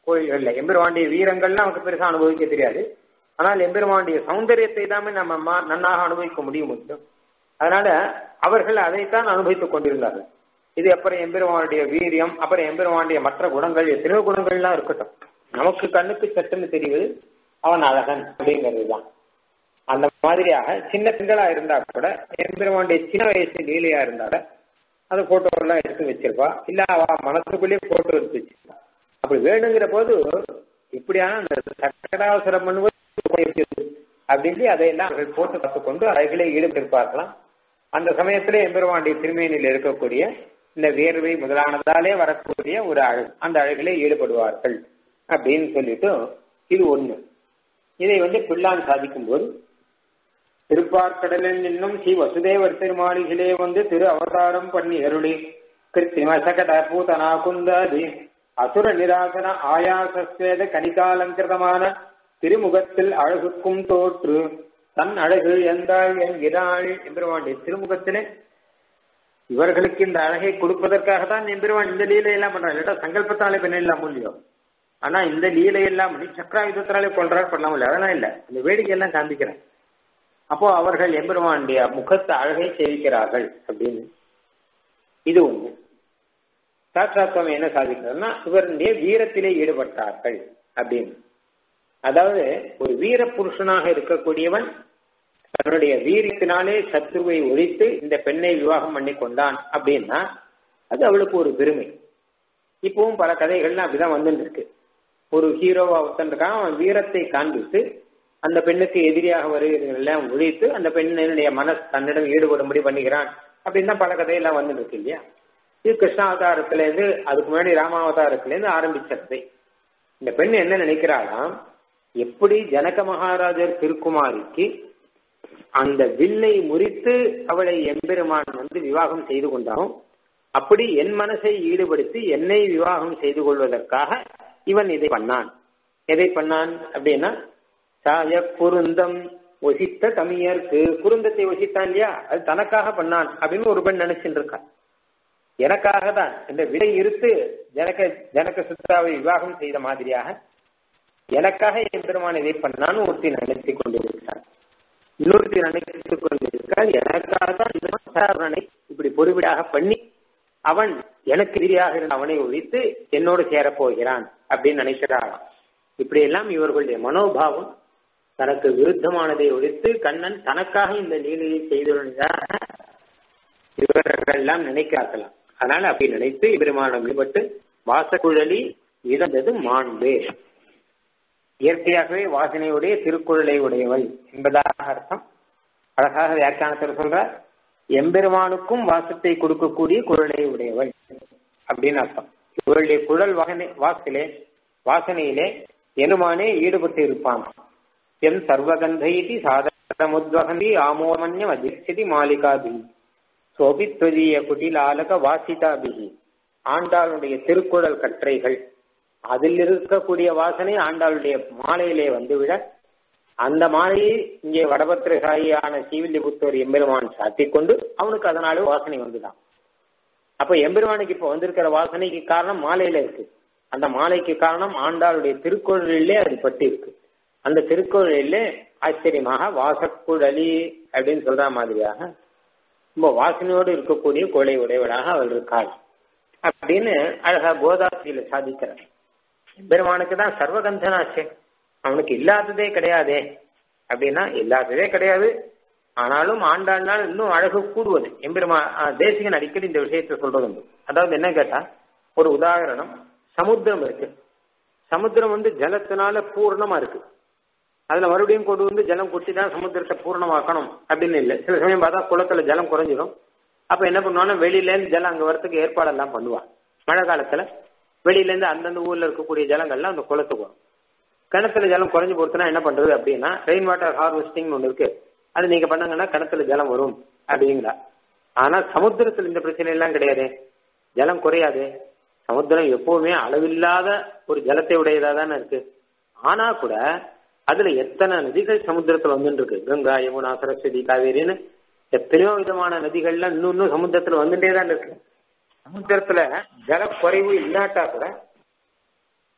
கோயில்கள்ல எம்பெருமாண்டிய வீரங்கள்லாம் நமக்கு பெருசா அனுபவிக்க தெரியாது ஆனால் எம்பெருமாண்டிய சௌந்தரியத்தை தான் நம்ம நன்னாக அனுபவிக்க முடியும் முடியும் அதனால அவர்கள் அதைத்தான் அனுபவித்துக் கொண்டிருந்தார்கள் இது அப்புறம் எம்பெருமானுடைய வீரியம் அப்புறம் எம்பெருமானுடைய மற்ற குணங்கள் எத்தனையோ குணங்கள்லாம் இருக்கட்டும் நமக்கு கண்ணுக்கு சட்டுன்னு தெரிவது அவன் அழகன் அப்படிங்கிறது தான் அந்த மாதிரியாக சின்ன பெண்களா இருந்தா கூட எம்பெருமானுடைய சின்ன வயசு லீலையா இருந்தா அந்த போட்டோ எல்லாம் எடுத்து வச்சிருப்பா இல்ல அவ மனசுக்குள்ளேயே போட்டோ எடுத்து வச்சிருப்பா அப்படி வேணுங்கிற போது இப்படியான அந்த சக்கராவசரம் பண்ணுவது அப்படின்னு அதையெல்லாம் அவர்கள் போட்டு கற்றுக்கொண்டு அழகிலே ஈடுபட்டிருப்பார்களாம் அந்த சமயத்திலே எம்பெருமாண்டிய திருமேனியில் இருக்கக்கூடிய இந்த வேர்வை முதலானதாலே வரக்கூடிய ஒரு அழகு அந்த அழகிலே ஈடுபடுவார்கள் அப்படின்னு சொல்லிட்டு இது ஒண்ணு இதை வந்து பிள்ளான் சாதிக்கும் போது திருப்பார்கடலில் இன்னும் ஸ்ரீ வசுதேவர் திருமாளிகளே வந்து திரு அவதாரம் பண்ணி அருளி கிருத்திம சகட பூதனா குந்தாதி அசுர நிராசன ஆயாசஸ்வேத கணிகாலங்கிருதமான திருமுகத்தில் அழகுக்கும் தோற்று தன் அழகு எந்தாள் என்கிறாள் எம்பெருமாண்டி திருமுகத்திலே இவர்களுக்கு இந்த அழகை கொடுப்பதற்காக தான் எம்பெருமான் இந்த லீலையெல்லாம் பண்றான் இல்லாட்டா சங்கல்பத்தாலே பண்ணலாம் முடியும் ஆனா இந்த லீலையெல்லாம் பண்ணி சக்கராயுதத்தினாலே கொள்றாரு பண்ண முடியல அதெல்லாம் இல்ல இந்த வேடிக்கையெல்லாம் காண்பிக்கிறேன் அப்போ அவர்கள் எம்பெருமானுடைய முகத்து அழகை சேவிக்கிறார்கள் அப்படின்னு இது ஒண்ணு சாட்சாத்வம் என்ன சாதிக்கிறதுனா இவருடைய வீரத்திலே ஈடுபட்டார்கள் அப்படின்னு அதாவது ஒரு வீர புருஷனாக இருக்கக்கூடியவன் தன்னுடைய வீரியத்தினாலே சத்ருவை ஒழித்து இந்த பெண்ணை விவாகம் பண்ணி கொண்டான் அப்படின்னா அது அவளுக்கு ஒரு பெருமை இப்பவும் பல கதைகள்லாம் அப்படிதான் வந்துட்டு இருக்கு ஒரு ஹீரோவா ஒருத்தன் அவன் வீரத்தை காண்பித்து அந்த பெண்ணுக்கு எதிரியாக வருகிறதெல்லாம் ஒழித்து அந்த பெண்ணினுடைய மனசு தன்னிடம் ஈடுபடும்படி பண்ணுகிறான் அப்படின்னு தான் பல கதையெல்லாம் வந்துட்டு இருக்கு இல்லையா இது கிருஷ்ண அவதாரத்துல இருந்து அதுக்கு முன்னாடி ராமாவதாரத்துல இருந்து ஆரம்பிச்ச கதை இந்த பெண் என்ன நினைக்கிறாளாம் எப்படி ஜனக மகாராஜர் திருக்குமாரிக்கு அந்த வில்லை முறித்து அவளை எம்பெருமான் வந்து விவாகம் செய்து கொண்டாலும் அப்படி என் மனசை ஈடுபடுத்தி என்னை விவாகம் செய்து கொள்வதற்காக இவன் இதை பண்ணான் எதை பண்ணான் அப்படின்னா சாய குருந்தம் ஒசித்த தமியருக்கு குருந்தத்தை ஒசித்தான் இல்லையா அது தனக்காக பண்ணான் அப்படின்னு ஒரு பெண் நினைச்சுட்டு இருக்கா எனக்காக தான் இந்த விடை இருத்து ஜனக ஜனக சுத்தாவை விவாகம் செய்த மாதிரியாக எனக்காக என் பெருமான் இதை பண்ணான்னு ஒருத்தி நினைத்து கொண்டிருக்கிறார் இன்னொருத்தி நினைத்துக் கொண்டிருக்கிறார் எனக்காக தான் இந்த இப்படி பொறுவிடாக பண்ணி அவன் எனக்கு எதிரியாக இருந்த அவனை ஒழித்து என்னோடு சேரப்போகிறான் அப்படின்னு நினைக்கிறாராம் இப்படி எல்லாம் இவர்களுடைய மனோபாவம் தனக்கு விருத்தமானதை ஒழித்து கண்ணன் தனக்காக இந்த லீலையை செய்துள்ளதாக இவர்கள் எல்லாம் நினைக்கிறார்களாம் அதனால அப்படி நினைத்து பெருமானம் ஈடுபட்டு வாசக்குழலி இழந்தது மாண்பு இயற்கையாகவே வாசனையுடைய திருக்குறளை உடையவள் என்பதாக அர்த்தம் அழகாக வியாக்கியானத்தில் சொல்ற எம்பெருமானுக்கும் வாசத்தை கொடுக்கக்கூடிய குரலை உடையவள் அப்படின்னு அர்த்தம் இவளுடைய குழல் வாசனை வாசிலே வாசனையிலே எனுமானே ஈடுபட்டு இருப்பான் எம் சர்வகந்தைதி சாதமுத்வகந்தி ஆமோமன்யம் அதிர்ச்சதி மாலிகாபி சோபித்வதீய குட்டிலாலக வாசிதாபிகி ஆண்டாளுடைய திருக்குறள் கற்றைகள் அதில் இருக்கக்கூடிய வாசனை ஆண்டாளுடைய மாலையிலே வந்துவிட அந்த மாலையை இங்கே வடபத்திரசாயியான ஸ்ரீவில்லிபுத்தூர் எம்பெருமான் சாத்திக் கொண்டு அவனுக்கு அதனால வாசனை வந்துதான் அப்ப எம்பெருமானுக்கு இப்ப வந்திருக்கிற வாசனைக்கு காரணம் மாலையில இருக்கு அந்த மாலைக்கு காரணம் ஆண்டாளுடைய திருக்குறளிலே அது பட்டு இருக்கு அந்த திருக்குறளிலே ஆச்சரியமாக வாசக்குழலி அப்படின்னு சொல்ற மாதிரியாக ரொம்ப வாசனையோடு இருக்கக்கூடிய கொலை உடையவளாக அவள் இருக்காள் அப்படின்னு அழகா கோதாசியில சாதிக்கிறார் பெருமானுக்கு தான் சர்வகந்தனாச்சே அவனுக்கு இல்லாததே கிடையாதே அப்படின்னா இல்லாததே கிடையாது ஆனாலும் ஆண்டாள்னால் இன்னும் அழகு கூடுவது எம்பெருமா தேசிகன் அடிக்கடி இந்த விஷயத்தை சொல்றது உண்டு அதாவது என்ன கேட்டா ஒரு உதாரணம் சமுத்திரம் இருக்கு சமுத்திரம் வந்து ஜலத்தினால பூர்ணமா இருக்கு அதுல மறுபடியும் கொண்டு வந்து ஜலம் குட்டி தான் சமுத்திரத்தை பூர்ணமாக்கணும் அப்படின்னு இல்லை சில சமயம் பார்த்தா குளத்துல ஜலம் குறைஞ்சிடும் அப்ப என்ன பண்ணுவான்னா வெளியில இருந்து ஜலம் அங்க வரத்துக்கு ஏற்பாடெல்லாம் பண்ணுவான் மழை காலத்துல வெளியில இருந்து அந்தந்த ஊர்ல இருக்கக்கூடிய ஜலங்கள்லாம் அந்த குளத்துக்கு வரும் கிணத்துல ஜலம் குறைஞ்சு போச்சுன்னா என்ன பண்றது அப்படின்னா ரெயின் வாட்டர் ஹார்வெஸ்டிங் ஒன்று இருக்கு அது நீங்க பண்ணாங்கன்னா கிணத்துல ஜலம் வரும் அப்படிங்களா ஆனா சமுத்திரத்துல இந்த பிரச்சனை எல்லாம் கிடையாது ஜலம் குறையாது சமுத்திரம் எப்பவுமே அளவில்லாத ஒரு ஜலத்தை உடையதா தானே இருக்கு ஆனா கூட அதுல எத்தனை நதிகள் சமுத்திரத்துல வந்துட்டு இருக்கு கங்கா யமுனா சரஸ்வதி காவேரின்னு எத்தனையோ விதமான நதிகள்லாம் இன்னும் இன்னும் சமுத்திரத்துல வந்துட்டே தான் இருக்கு சமுத்திரத்துல ஜல குறைவு இல்லாட்டா கூட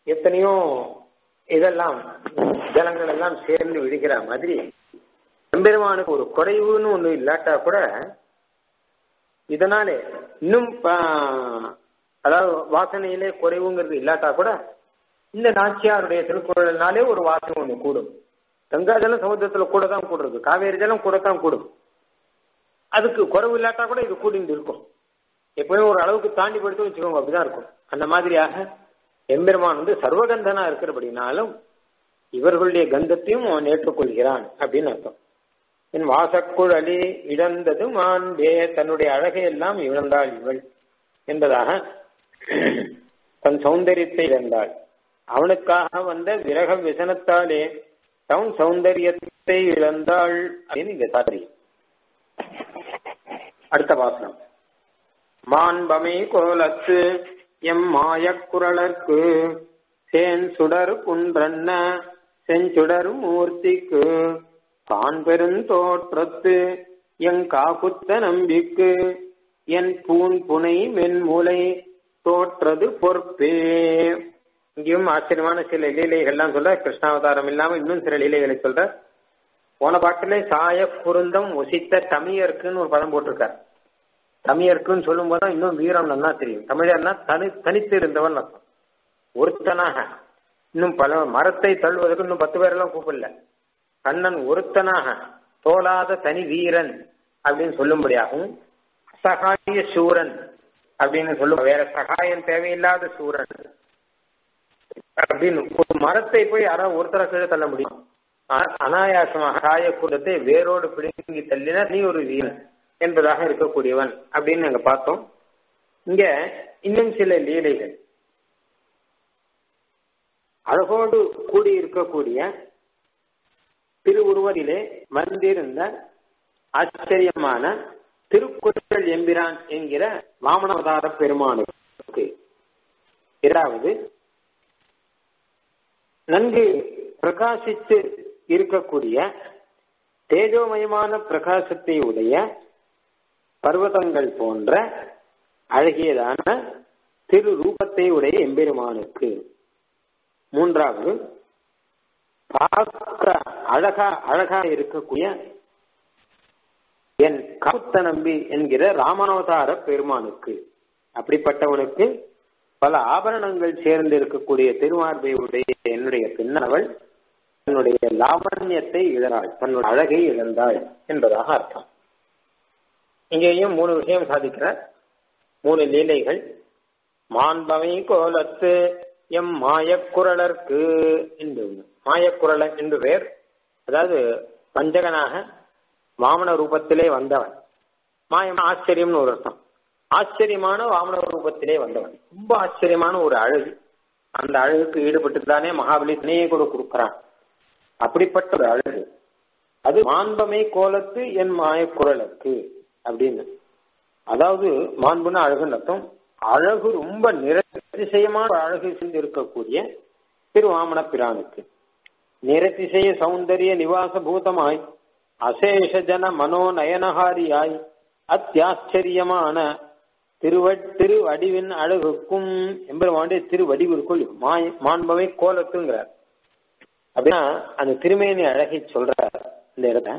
எத்தனையோ இதெல்லாம் ஜலங்கள் எல்லாம் சேர்ந்து விடுகிற மாதிரி எம்பெருமானுக்கு ஒரு குறைவுன்னு ஒண்ணு இல்லாட்டா கூட இதனாலே இன்னும் அதாவது வாசனையிலே குறைவுங்கிறது இல்லாட்டா கூட இந்த நாச்சியாருடைய திருக்குறள்னாலே ஒரு வாசனை ஒண்ணு கூடும் கங்கா ஜலம் சமுத்திரத்துல கூட தான் கூடுறது காவேரி ஜலம் கூட தான் கூடும் அதுக்கு குறைவு இல்லாட்டா கூட இது கூடிட்டு இருக்கும் எப்பவுமே ஒரு அளவுக்கு தாண்டி போயிட்டு வச்சுக்கோங்க அப்படிதான் இருக்கும் அந்த மாதிரியாக எம்பெருமான் வந்து சர்வகந்தனா இருக்கிறபடினாலும் இவர்களுடைய கந்தத்தையும் அவன் ஏற்றுக்கொள்கிறான் அப்படின்னு அர்த்தம் என் வாசக்குழலி இழந்தது மாண்பே தன்னுடைய அழகை எல்லாம் இழந்தாள் இவள் என்பதாக தன் சௌந்தரியத்தை இழந்தாள் அவனுக்காக வந்த விரக விசனத்தாலே தன் சௌந்தரியத்தை இழந்தாள் அப்படின்னு இங்க தாத்திரியம் அடுத்த வாசனம் மாண்பமை கோலத்து எம் மாயக்குரலர்க்கு சேன் சுடர் குன்றன்ன செஞ்சுடர் மூர்த்திக்கு தான் பெருந்தோற்றத்து எங் காக்குத்த நம்பிக்கு என் பூன் புனை மென்முலை தோற்றது பொறுப்பே இங்கேயும் ஆச்சரியமான சில லீலைகள்லாம் சொல்ற கிருஷ்ணாவதாரம் இல்லாம இன்னும் சில லீலைகளை சொல்ற போன பாட்டிலே சாய குருந்தம் ஒசித்த தமியர்க்குன்னு ஒரு பதம் போட்டிருக்கார் தமியர்க்குன்னு சொல்லும் போது இன்னும் வீரம் நல்லா தெரியும் தமிழர்னா தனி தனித்து இருந்தவன் அர்த்தம் ஒருத்தனாக இன்னும் பல மரத்தை தள்ளுவதற்கு இன்னும் பத்து பேரெல்லாம் கூப்பிடல கண்ணன் ஒருத்தனாக தோலாத தனி வீரன் அப்படின்னு சொல்லும்படியாகவும் சகாய சூரன் அப்படின்னு சொல்லும் வேற சகாயம் தேவையில்லாத சூரன் அப்படின்னு ஒரு மரத்தை போய் யாராவது ஒருத்தர கீழே தள்ள முடியும் அனாயாசமாக காயக்கூடத்தை வேரோடு பிடுங்கி தள்ளின நீ ஒரு வீரன் என்பதாக இருக்கக்கூடியவன் அப்படின்னு நாங்க பார்த்தோம் இங்க இன்னும் சில லீலைகள் அழகோடு கூடி இருக்கக்கூடிய திருவுருவதிலே வந்திருந்த ஆச்சரியமான திருக்குறள் எம்பிரான் என்கிற வாமனாவதார பெருமானுக்கு இரண்டாவது நன்கு பிரகாசித்து இருக்கக்கூடிய தேஜோமயமான பிரகாசத்தை உடைய பர்வதங்கள் போன்ற அழகியதான திரு ரூபத்தை உடைய எம்பெருமானுக்கு மூன்றாவது பார்க்க அழகா அழகா இருக்கக்கூடிய என் கவுத்த நம்பி என்கிற ராமனவதார பெருமானுக்கு அப்படிப்பட்டவனுக்கு பல ஆபரணங்கள் சேர்ந்து இருக்கக்கூடிய திருமார்பை உடைய என்னுடைய பின்னவள் தன்னுடைய லாவண்யத்தை இழந்தாள் தன்னுடைய அழகை இழந்தாள் என்பதாக அர்த்தம் இங்கேயும் மூணு விஷயம் சாதிக்கிறார் மூணு லீலைகள் மாண்பமை கோலத்து எம் மாயக்குரலர்க்கு என்று மாயக்குரலன் என்று பெயர் அதாவது பஞ்சகனாக வாமன ரூபத்திலே வந்தவன் மாயம் ஆச்சரியம்னு ஒரு அர்த்தம் ஆச்சரியமான வாமன ரூபத்திலே வந்தவன் ரொம்ப ஆச்சரியமான ஒரு அழகு அந்த அழகுக்கு ஈடுபட்டு தானே மகாபலி தனியே கூட கொடுக்கிறான் அப்படிப்பட்ட ஒரு அழகு அது மாண்பமை கோலத்து என் மாயக்குரலுக்கு அப்படின்னு அதாவது மாண்புன்னு அழகுன்னு அர்த்தம் அழகு ரொம்ப நிரதிசயமான அழகு செஞ்சு இருக்கக்கூடிய திருவாமண பிரானுக்கு நிரதிசய சௌந்தரிய நிவாச பூதமாய் அசேஷ ஜன மனோநயனஹாரியாய் அத்தியாச்சரியமான திருவ திருவடிவின் அழகுக்கும் எம்பெருமானுடைய திருவடிவிற்குள் மாய் மாண்பவை கோலத்துங்கிறார் அப்படின்னா அந்த திருமேனி அழகை சொல்றார் இந்த இடத்த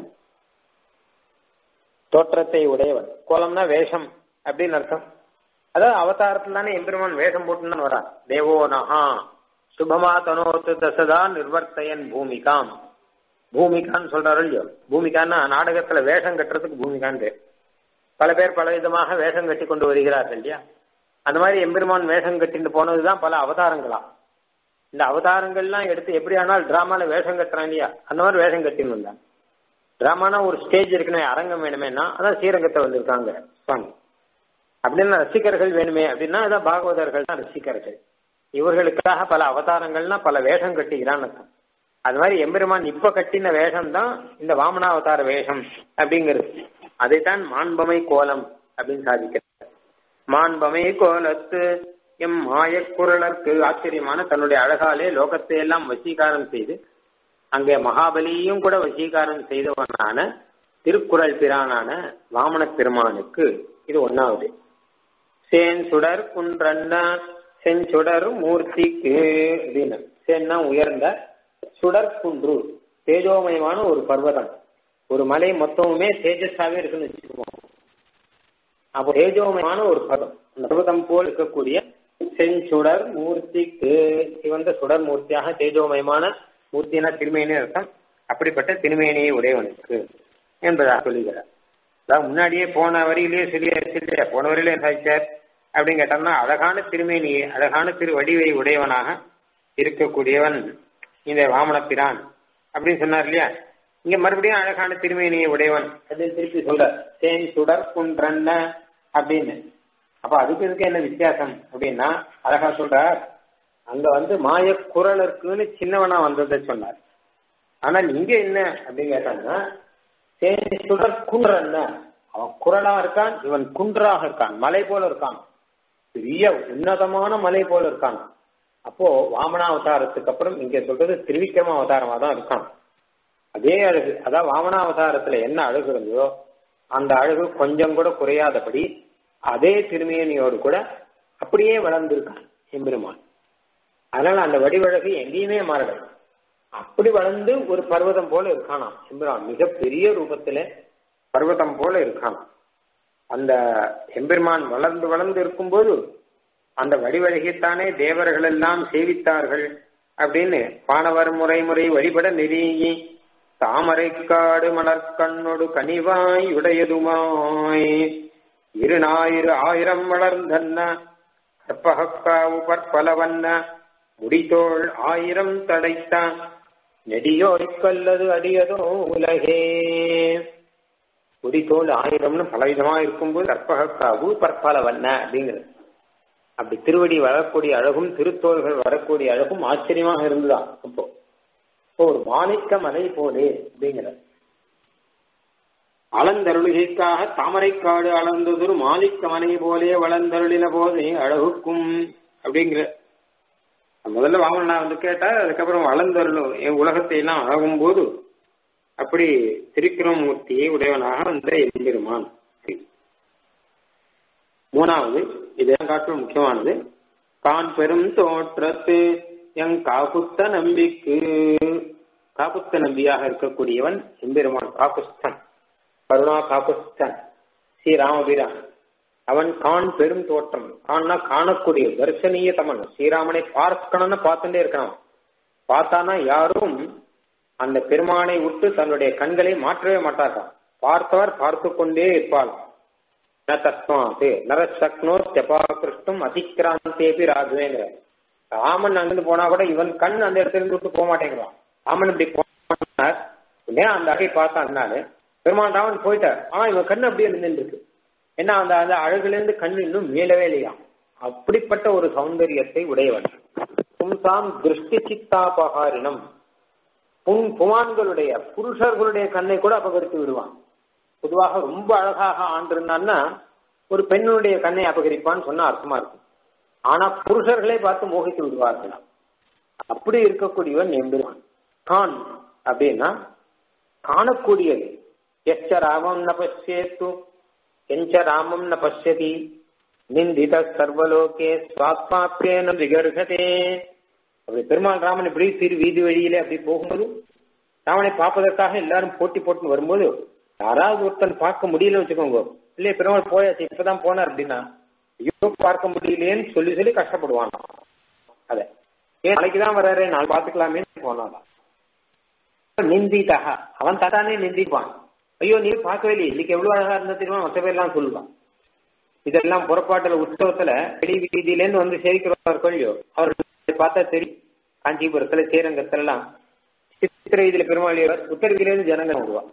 தோற்றத்தை உடையவன் கோலம்னா வேஷம் அப்படின்னு அர்த்தம் அதாவது அவதாரத்துல தானே எம்பெருமான் வேஷம் போட்டுன்னு வரான் தேவோ நகா சுபமா தனோத்து தசதா நிர்வர்த்தையன் பூமிகாம் பூமிகான்னு சொல்றாரு இல்லையோ பூமிகான்னா நாடகத்துல வேஷம் கட்டுறதுக்கு பூமிகான் பேர் பல பேர் பல விதமாக வேஷம் கட்டி கொண்டு வருகிறார்கள் இல்லையா அந்த மாதிரி எம்பெருமான் வேஷம் கட்டிட்டு போனதுதான் பல அவதாரங்களா இந்த அவதாரங்கள்லாம் எடுத்து எப்படி ஆனால் டிராமால வேஷம் கட்டுறான் இல்லையா அந்த மாதிரி வேஷம் கட்டின்னு வந்தான் டிராமானா ஒரு ஸ்டேஜ் இருக்கணும் அரங்கம் வேணுமேனா அதான் ஸ்ரீரங்கத்தை வந்திருக்காங்க சுவாமி அப்படின்னா ரசிகர்கள் வேணுமே அப்படின்னா அதான் பாகவதர்கள் தான் ரசிகர்கள் இவர்களுக்காக பல அவதாரங்கள்னா பல வேஷம் கட்டிக்கிறான்னு அர்த்தம் அது மாதிரி எம்பெருமான் இப்ப கட்டின வேஷம் தான் இந்த வாமனாவதார வேஷம் அப்படிங்கிறது அதைத்தான் மாண்பமை கோலம் அப்படின்னு சாதிக்கிறார் மாண்பமை கோலத்து எம் மாயக்குரலர்க்கு ஆச்சரியமான தன்னுடைய அழகாலே லோகத்தை எல்லாம் வசீகாரம் செய்து அங்கே மகாபலியும் கூட வசீகாரம் செய்தவனான திருக்குறள் பிரானான வாமன பெருமானுக்கு இது ஒன்னாவது சேன் சுடர் குன்றன்ன செஞ்சுடர் மூர்த்திக்கு அப்படின்னு சென்னா உயர்ந்த சுடர் குன்று தேஜோமயமான ஒரு பர்வதம் ஒரு மலை மொத்தமுமே தேஜஸாவே இருக்குன்னு வச்சுக்குவோம் அப்போ தேஜோமயமான ஒரு பர்வதம் அந்த பர்வதம் போல் இருக்கக்கூடிய செஞ்சுடர் மூர்த்திக்கு சிவந்த சுடர் மூர்த்தியாக தேஜோமயமான மூர்த்தினா திருமேனி அர்த்தம் அப்படிப்பட்ட திருமேனியை உடையவனுக்கு என்பதாக சொல்லுகிறார் அதாவது முன்னாடியே போன வரியிலேயே சொல்லியாச்சு இல்லையா போன வரியிலே சாதிச்சார் அப்படின்னு கேட்டோம்னா அழகான திருமேனியை அழகான திரு வடிவை உடையவனாக இருக்கக்கூடியவன் இந்த வாமனப்பிரான் அப்படின்னு சொன்னார் இல்லையா இங்க மறுபடியும் அழகான திருமேனியை உடையவன் அப்படின்னு திருப்பி சொல்ற தேன் சுடர் குன்றன்ன அப்படின்னு அப்ப அதுக்கு இதுக்கு என்ன வித்தியாசம் அப்படின்னா அழகா சொல்றார் அங்க வந்து மாய குரல் இருக்குன்னு சின்னவனா வந்ததை சொன்னார் ஆனா இங்க என்ன அப்படின்னு கேட்டாங்கன்னா தேனி சுடர் குன்றன்ன அவன் குரலா இருக்கான் இவன் குன்றாக இருக்கான் மலை போல இருக்கான் பெரிய உன்னதமான மலை போல இருக்கான் அப்போ வாமனாவதாரத்துக்கு அப்புறம் இங்க சொல்றது திருவிக்ரம அவதாரமா தான் இருக்கான் அதே அழகு அதான் வாமனாவதாரத்துல என்ன அழகு இருந்ததோ அந்த அழகு கொஞ்சம் கூட குறையாதபடி அதே திருமேனியோடு கூட அப்படியே வளர்ந்திருக்கான் எம்பெருமான் அதனால அந்த வடிவழகு எங்கேயுமே மாறல அப்படி வளர்ந்து ஒரு பர்வதம் போல இருக்கானாம் எம்பெருமான் மிகப்பெரிய ரூபத்துல பர்வதம் போல இருக்கானாம் அந்த எம்பெருமான் வளர்ந்து வளர்ந்து இருக்கும்போது அந்த வடிவழகித்தானே தேவர்கள் எல்லாம் சேவித்தார்கள் அப்படின்னு பாணவர் முறை முறை வழிபட நெருங்கி தாமரைக்காடு மலர்கண்ணொடு கனிவாய் உடையதுமாய் இரு ஞாயிறு ஆயிரம் வளர்ந்தன்ன கற்பகக்காவு பற்பலவன்ன முடிதோள் ஆயிரம் தடைத்த நெடியோய்க்கல்லது அடியதோ உலகே முடிதோள் ஆயிரம்னு பலவிதமா இருக்கும்போது கற்பகக்காவு பற்பலவன்ன அப்படிங்கிறது அப்படி திருவடி வரக்கூடிய அழகும் திருத்தோள்கள் வரக்கூடிய அழகும் ஆச்சரியமாக இருந்துதான் அப்போ இப்போ ஒரு மாணிக்க மலை போலே அப்படிங்கிற அளந்தருளிகைக்காக தாமரைக்காடு அளந்ததொரு மாணிக்க மலை போலே வளர்ந்தருளின போதே அழகுக்கும் அப்படிங்கிற முதல்ல வாமனா வந்து கேட்டா அதுக்கப்புறம் வளர்ந்தருளும் என் உலகத்தை எல்லாம் அழகும் போது அப்படி திருக்கிரமூர்த்தியை உடையவனாக வந்த எம்பெருமான் மூணாவது இதெல்லாம் காட்டிலும் முக்கியமானது கான் பெரும் தோற்றத்து எங் காகுத்த நம்பிக்கு காகுத்த நம்பியாக இருக்கக்கூடியவன் எம்பெருமான் காகுஸ்தன் கருணா காகுஸ்தன் ஸ்ரீ ராமபிரான் அவன் கான் பெரும் தோற்றம் கான்னா காணக்கூடிய தரிசனீய தமன் ஸ்ரீராமனை பார்க்கணும்னு பார்த்துட்டே இருக்கணும் பார்த்தானா யாரும் அந்த பெருமானை விட்டு தன்னுடைய கண்களை மாற்றவே மாட்டார்கள் பார்த்தவர் பார்த்து கொண்டே இருப்பாள் ந தஸ்மாத் நரசக்னோ ஜபாகிருஷ்டும் அதிக்கிராந்தேபி ராகுவேங்கிற ராமன் அங்கிருந்து போனா கூட இவன் கண் அந்த இடத்துல இருந்து விட்டு போக மாட்டேங்கிறான் ராமன் இப்படி போனார் ஏன் அந்த அகை பார்த்தான்னாரு பெருமாள் ராமன் போயிட்டார் ஆனா இவன் கண் அப்படியே நின்றுருக்கு ஏன்னா அந்த அந்த அழகுல இருந்து கண் இன்னும் மீளவே இல்லையா அப்படிப்பட்ட ஒரு சௌந்தரியத்தை உடையவன் பும்சாம் திருஷ்டி சித்தாபகாரினம் புன் புமான்களுடைய புருஷர்களுடைய கண்ணை கூட அபகரித்து விடுவான் பொதுவாக ரொம்ப அழகாக ஆண்டிருந்தான்னா ஒரு பெண்ணுடைய கண்ணை அபகரிப்பான்னு சொன்னா அர்த்தமா இருக்கும் ஆனா புருஷர்களே பார்த்து மோகித்து விடுவார்களாம் அப்படி இருக்கக்கூடியவன் எம்பெருமான் கான் அப்படின்னா காணக்கூடியது எச்ச ராமம் ந பசியேத்து எஞ்ச ராமம் ந பசியதி நிந்தித சர்வலோகே சுவாத்மாப்பியேன விகர்கதே அப்படி பெருமாள் ராமன் இப்படி திரு வீதி வழியிலே அப்படி போகும்போது ராமனை பார்ப்பதற்காக எல்லாரும் போட்டி போட்டு வரும்போது யாராவது ஒருத்தன் பார்க்க முடியல வச்சுக்கோங்க இல்லையே பெருமாள் போயாச்சு இப்பதான் போனார் அப்படின்னா ஐயோ பார்க்க முடியலையேன்னு சொல்லி சொல்லி கஷ்டப்படுவான் அத ஏன் நாளைக்குதான் வர்றாரு நான் பாத்துக்கலாமே போனாதான் நிந்திதா அவன் தட்டானே நிந்திப்பான் ஐயோ நீ பார்க்கவே இல்லையே இன்னைக்கு எவ்வளவு அழகா இருந்தா தெரியுமா மற்ற பேர்லாம் சொல்லுவான் இதெல்லாம் புறப்பாட்டுல உற்சவத்துல வெளி வீதியிலேருந்து வந்து சேவிக்கிறவர் கொள்ளியோ அவர் பார்த்தா தெரியும் காஞ்சிபுரத்துல ஸ்ரீரங்கத்துல எல்லாம் சித்திரை இதுல பெருமாள் உத்தர வீதியிலேருந்து ஜனங்கள் வருவா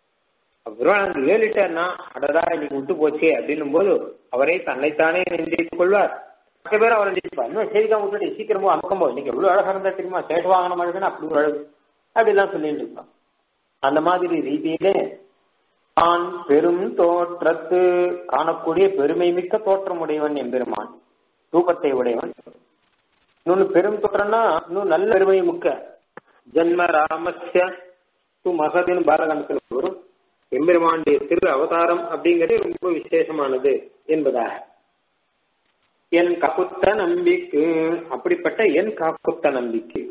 பெருமாள் ஏழிட்டார்னா அடடா இன்னைக்கு விட்டு போச்சே அப்படின்னும் போது அவரை தன்னைத்தானே நிந்தித்துக் கொள்வார் மற்ற பேர் அவரை நினைப்பார் இன்னும் சேவிக்காம விட்டுட்டு சீக்கிரமோ அமுக்கமோ இன்னைக்கு எவ்வளவு அழகா இருந்தா தெரியுமா சேஷ வாகனம் அழகுன்னு அப்படி ஒரு அழகு அப்படிலாம் சொல்லிட்டு இருப்பான் அந்த மாதிரி ரீதியிலே தான் பெரும் தோற்றத்து காணக்கூடிய பெருமை மிக்க தோற்றம் உடையவன் எம்பெருமான் ரூபத்தை உடையவன் இன்னொன்னு பெரும் தோற்றம்னா இன்னும் நல்ல பெருமை முக்க ஜன்ம ராமஸ்ய து மகதின் பாரகாண்டத்தில் வரும் எம்பெருமானுடைய திரு அவதாரம் அப்படிங்கிறது ரொம்ப விசேஷமானது என்பதாக என் காக்குத்த நம்பிக்கை அப்படிப்பட்ட என் காக்குத்த நம்பிக்கை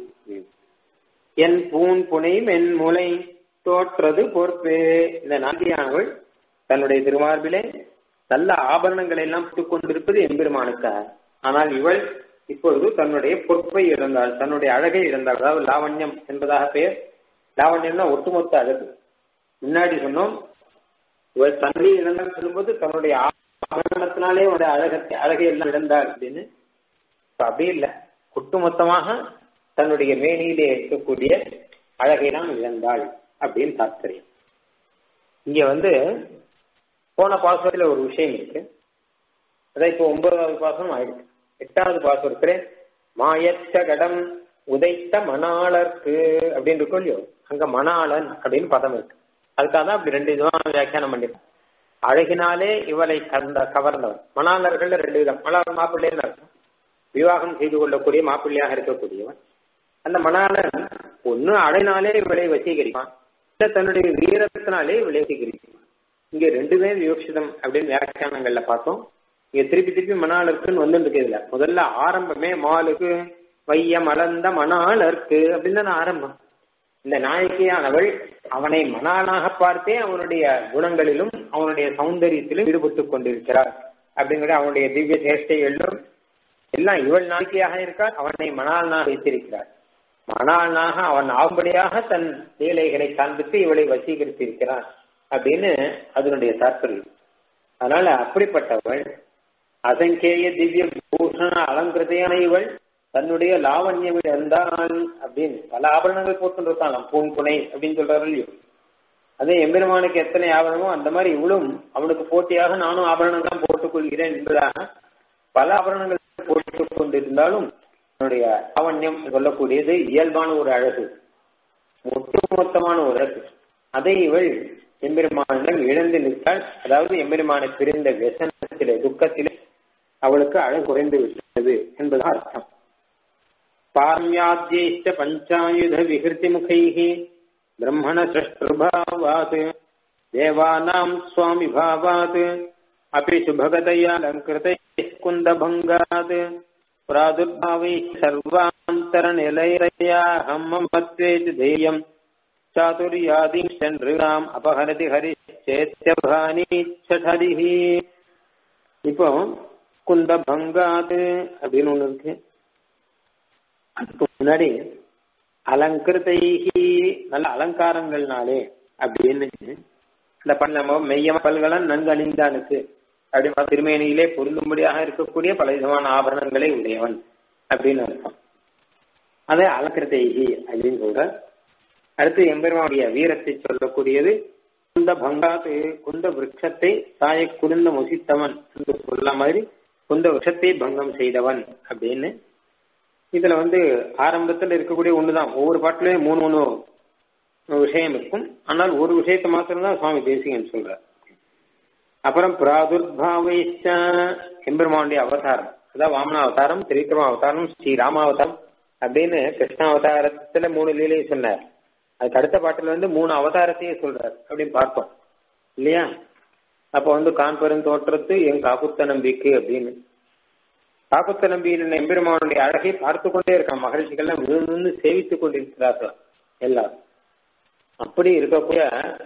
என் பூன் புனை மென்முலை தோற்றது பொறுப்பு இந்த நாட்டியானவள் தன்னுடைய திருமார்பிலே நல்ல ஆபரணங்களை எல்லாம் புட்டுக் கொண்டிருப்பது எம்பெருமானுக்காக ஆனால் இவள் இப்பொழுது தன்னுடைய பொறுப்பை இழந்தாள் தன்னுடைய அழகை இழந்தாள் அதாவது லாவண்யம் என்பதாக பெயர் லாவண்யம்னா ஒட்டுமொத்த அழகு முன்னாடி சொன்னோம் இவள் தன்னை இழந்தால் சொல்லும்போது தன்னுடைய ஆபரணத்தினாலே உடைய அழகத்தை அழகை எல்லாம் இழந்தாள் அப்படின்னு அப்படி இல்லை ஒட்டுமொத்தமாக தன்னுடைய மேனியிலே இருக்கக்கூடிய அழகை தான் இழந்தாள் அப்படின்னு தாத்பரியம் இங்க வந்து போன பாசுரத்துல ஒரு விஷயம் இருக்கு அதான் இப்போ ஒன்பதாவது பாசனம் ஆயிடுச்சு எட்டாவது பாசுரத்துல மாயச்ச கடம் உதைத்த மணாளர்க்கு அப்படின்னு இருக்கும் இல்லையோ அங்க மணாளன் அப்படின்னு பதம் இருக்கு அதுக்காக தான் அப்படி ரெண்டு விதமா வியாக்கியானம் பண்ணிருக்கோம் அழகினாலே இவளை கந்த கவர்ந்தவன் மணாளர்கள் ரெண்டு விதம் மணாளர் மாப்பிள்ளைன்னு அர்த்தம் விவாகம் செய்து கொள்ளக்கூடிய மாப்பிள்ளையாக இருக்கக்கூடியவன் அந்த மணாளன் ஒன்னு அழகினாலே இவளை வசீகரிப்பான் இல்ல தன்னுடைய வீரத்தினாலே இவளை வசீகரிப்பான் இங்க ரெண்டுமே வியோக்ஷிதம் அப்படின்னு வியாக்கியானங்கள்ல பார்த்தோம் இங்க திருப்பி திருப்பி மணாளருக்குன்னு வந்து இருக்குதுல முதல்ல ஆரம்பமே மாலுக்கு வைய மலர்ந்த மணாளருக்கு அப்படின்னு தான் ஆரம்பம் இந்த நாயகியானவள் அவனை மணாளாக பார்த்தே அவனுடைய குணங்களிலும் அவனுடைய சௌந்தரியத்திலும் ஈடுபட்டுக் கொண்டிருக்கிறார் அப்படிங்கிற அவனுடைய திவ்ய சேஷ்டைகளிலும் எல்லாம் இவள் நாயகியாக இருக்கார் அவனை மணாளனாக வைத்திருக்கிறார் மணாளனாக அவன் ஆகும்படியாக தன் லீலைகளை காண்பித்து இவளை வசீகரித்திருக்கிறான் அப்படின்னு அதனுடைய தாற்பயம் அதனால அப்படிப்பட்டவள் அசங்கேய திவ்ய பூஷண அலங்கிருதையான இவள் தன்னுடைய லாவண்யம் இருந்தால் அப்படின்னு பல ஆபரணங்கள் போட்டுருக்கான் பூன் புனை அப்படின்னு சொல்றாரு இல்லையோ அதே எம்பெருமானுக்கு எத்தனை ஆபரணமோ அந்த மாதிரி இவளும் அவனுக்கு போட்டியாக நானும் ஆபரணங்கள் போட்டுக் கொள்கிறேன் என்பதாக பல ஆபரணங்கள் போட்டுக் கொண்டிருந்தாலும் அவனுடைய லாவண்யம் சொல்லக்கூடியது இயல்பான ஒரு அழகு ஒட்டுமொத்தமான ஒரு அழகு அதை இவள் எம்பெருமானிடம் இழந்து நிற்காள் அதாவது எம்பெருமானை பிரிந்த व्यசனத்திலே துக்கத்திலே அவளுக்கு அழகு குறைந்து விட்டது என்பதாக அர்த்தம் பாரம்யாத்யைஷ்ட பஞ்சாயுத விகிருதி முகைः பிரம்மண சஷ்டுர்பாவாத் தேவானாம் சுவாமி பாவாத் अपि சுபகதயா அலங்கிருதைः குந்தபங்காத் प्रादुर्भावैः सर्वान्तरनिलयया हम्मत्वेति ध्येयम् चातुर्यादीश्च नृगाम् அபகரதி ஹரிச்சேத்தியபானீச்சடிஹ இப்போ குந்த பங்காது அப்படின்னு ஒண்ணு இருக்கு அதுக்கு முன்னாடி அலங்கிருதைஹி நல்ல அலங்காரங்கள்னாலே அப்படின்னு இந்த பண்ண மெய்ய பல்கலன் நன்கு அணிந்தானுக்கு அப்படி திருமேனியிலே பொருந்தும்படியாக இருக்கக்கூடிய பல விதமான ஆபரணங்களை உடையவன் அப்படின்னு அர்த்தம் அதே அலங்கிருதைஹி அப்படின்னு சொல்ற அடுத்து எம்பெருமானுடைய வீரத்தை சொல்லக்கூடியது குந்த பங்காத்து குந்த விரட்சத்தை சாய குளிர்ந்த முசித்தவன் என்று சொல்ல மாதிரி குந்த விரட்சத்தை பங்கம் செய்தவன் அப்படின்னு இதுல வந்து ஆரம்பத்தில் இருக்கக்கூடிய ஒண்ணுதான் ஒவ்வொரு பாட்டிலையும் மூணு மூணு விஷயம் இருக்கும் ஆனால் ஒரு விஷயத்தை மாத்திரம்தான் சுவாமி தேசிகன் சொல்றார் அப்புறம் பிராதுர்பாவைச்ச எம்பெருமானுடைய அவதாரம் அதாவது வாமன அவதாரம் திரிக்கிரம அவதாரம் ஸ்ரீ ராமாவதாரம் அப்படின்னு கிருஷ்ணாவதாரத்துல மூணு லீலையை சொன்னார் அதுக்கு அடுத்த பாட்டுல வந்து மூணு அவதாரத்தையே சொல்றார் அப்படின்னு பார்த்தோம் இல்லையா அப்ப வந்து காண்பெரும் தோற்றத்து என் காக்குத்த நம்பிக்கை அப்படின்னு காக்குத்த நம்பியின் எம்பெருமானுடைய அழகை பார்த்து கொண்டே இருக்கான் மகிழ்ச்சிகள்லாம் விழுந்து சேவித்துக் கொண்டிருக்கிறார்கள் எல்லாரும் அப்படி இருக்கக்கூடிய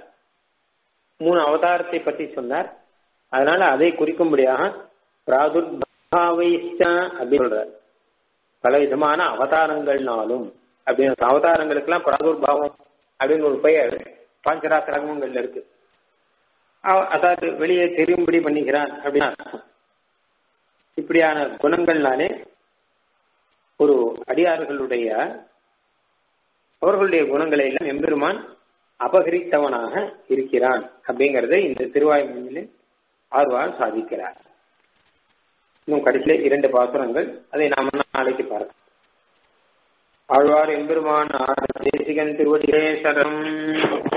மூணு அவதாரத்தை பற்றி சொன்னார் அதனால அதை குறிக்கும்படியாக பிராதுர்பாவைச்சா அப்படின்னு சொல்றார் பல விதமான அவதாரங்கள்னாலும் அப்படின்னு அவதாரங்களுக்கெல்லாம் பிராதுர்பாவம் அப்படின்னு ஒரு பெயர் பாஞ்சராத்திரகங்கள்ல இருக்கு அதாவது வெளியே தெரியும்படி பண்ணிக்கிறான் அப்படின்னு இப்படியான குணங்கள்னாலே ஒரு அடியார்களுடைய அவர்களுடைய குணங்களை எல்லாம் எம்பெருமான் அபகரித்தவனாக இருக்கிறான் அப்படிங்கறதை இந்த திருவாய்மொழியிலே ஆர்வால் சாதிக்கிறார் இன்னும் கடைசியில இரண்டு பாசுரங்கள் அதை நாம நாளைக்கு பார்க்கலாம் ஆழ்வார் எம்பெருமான் தேசிகன் திருவடிகளே சரம்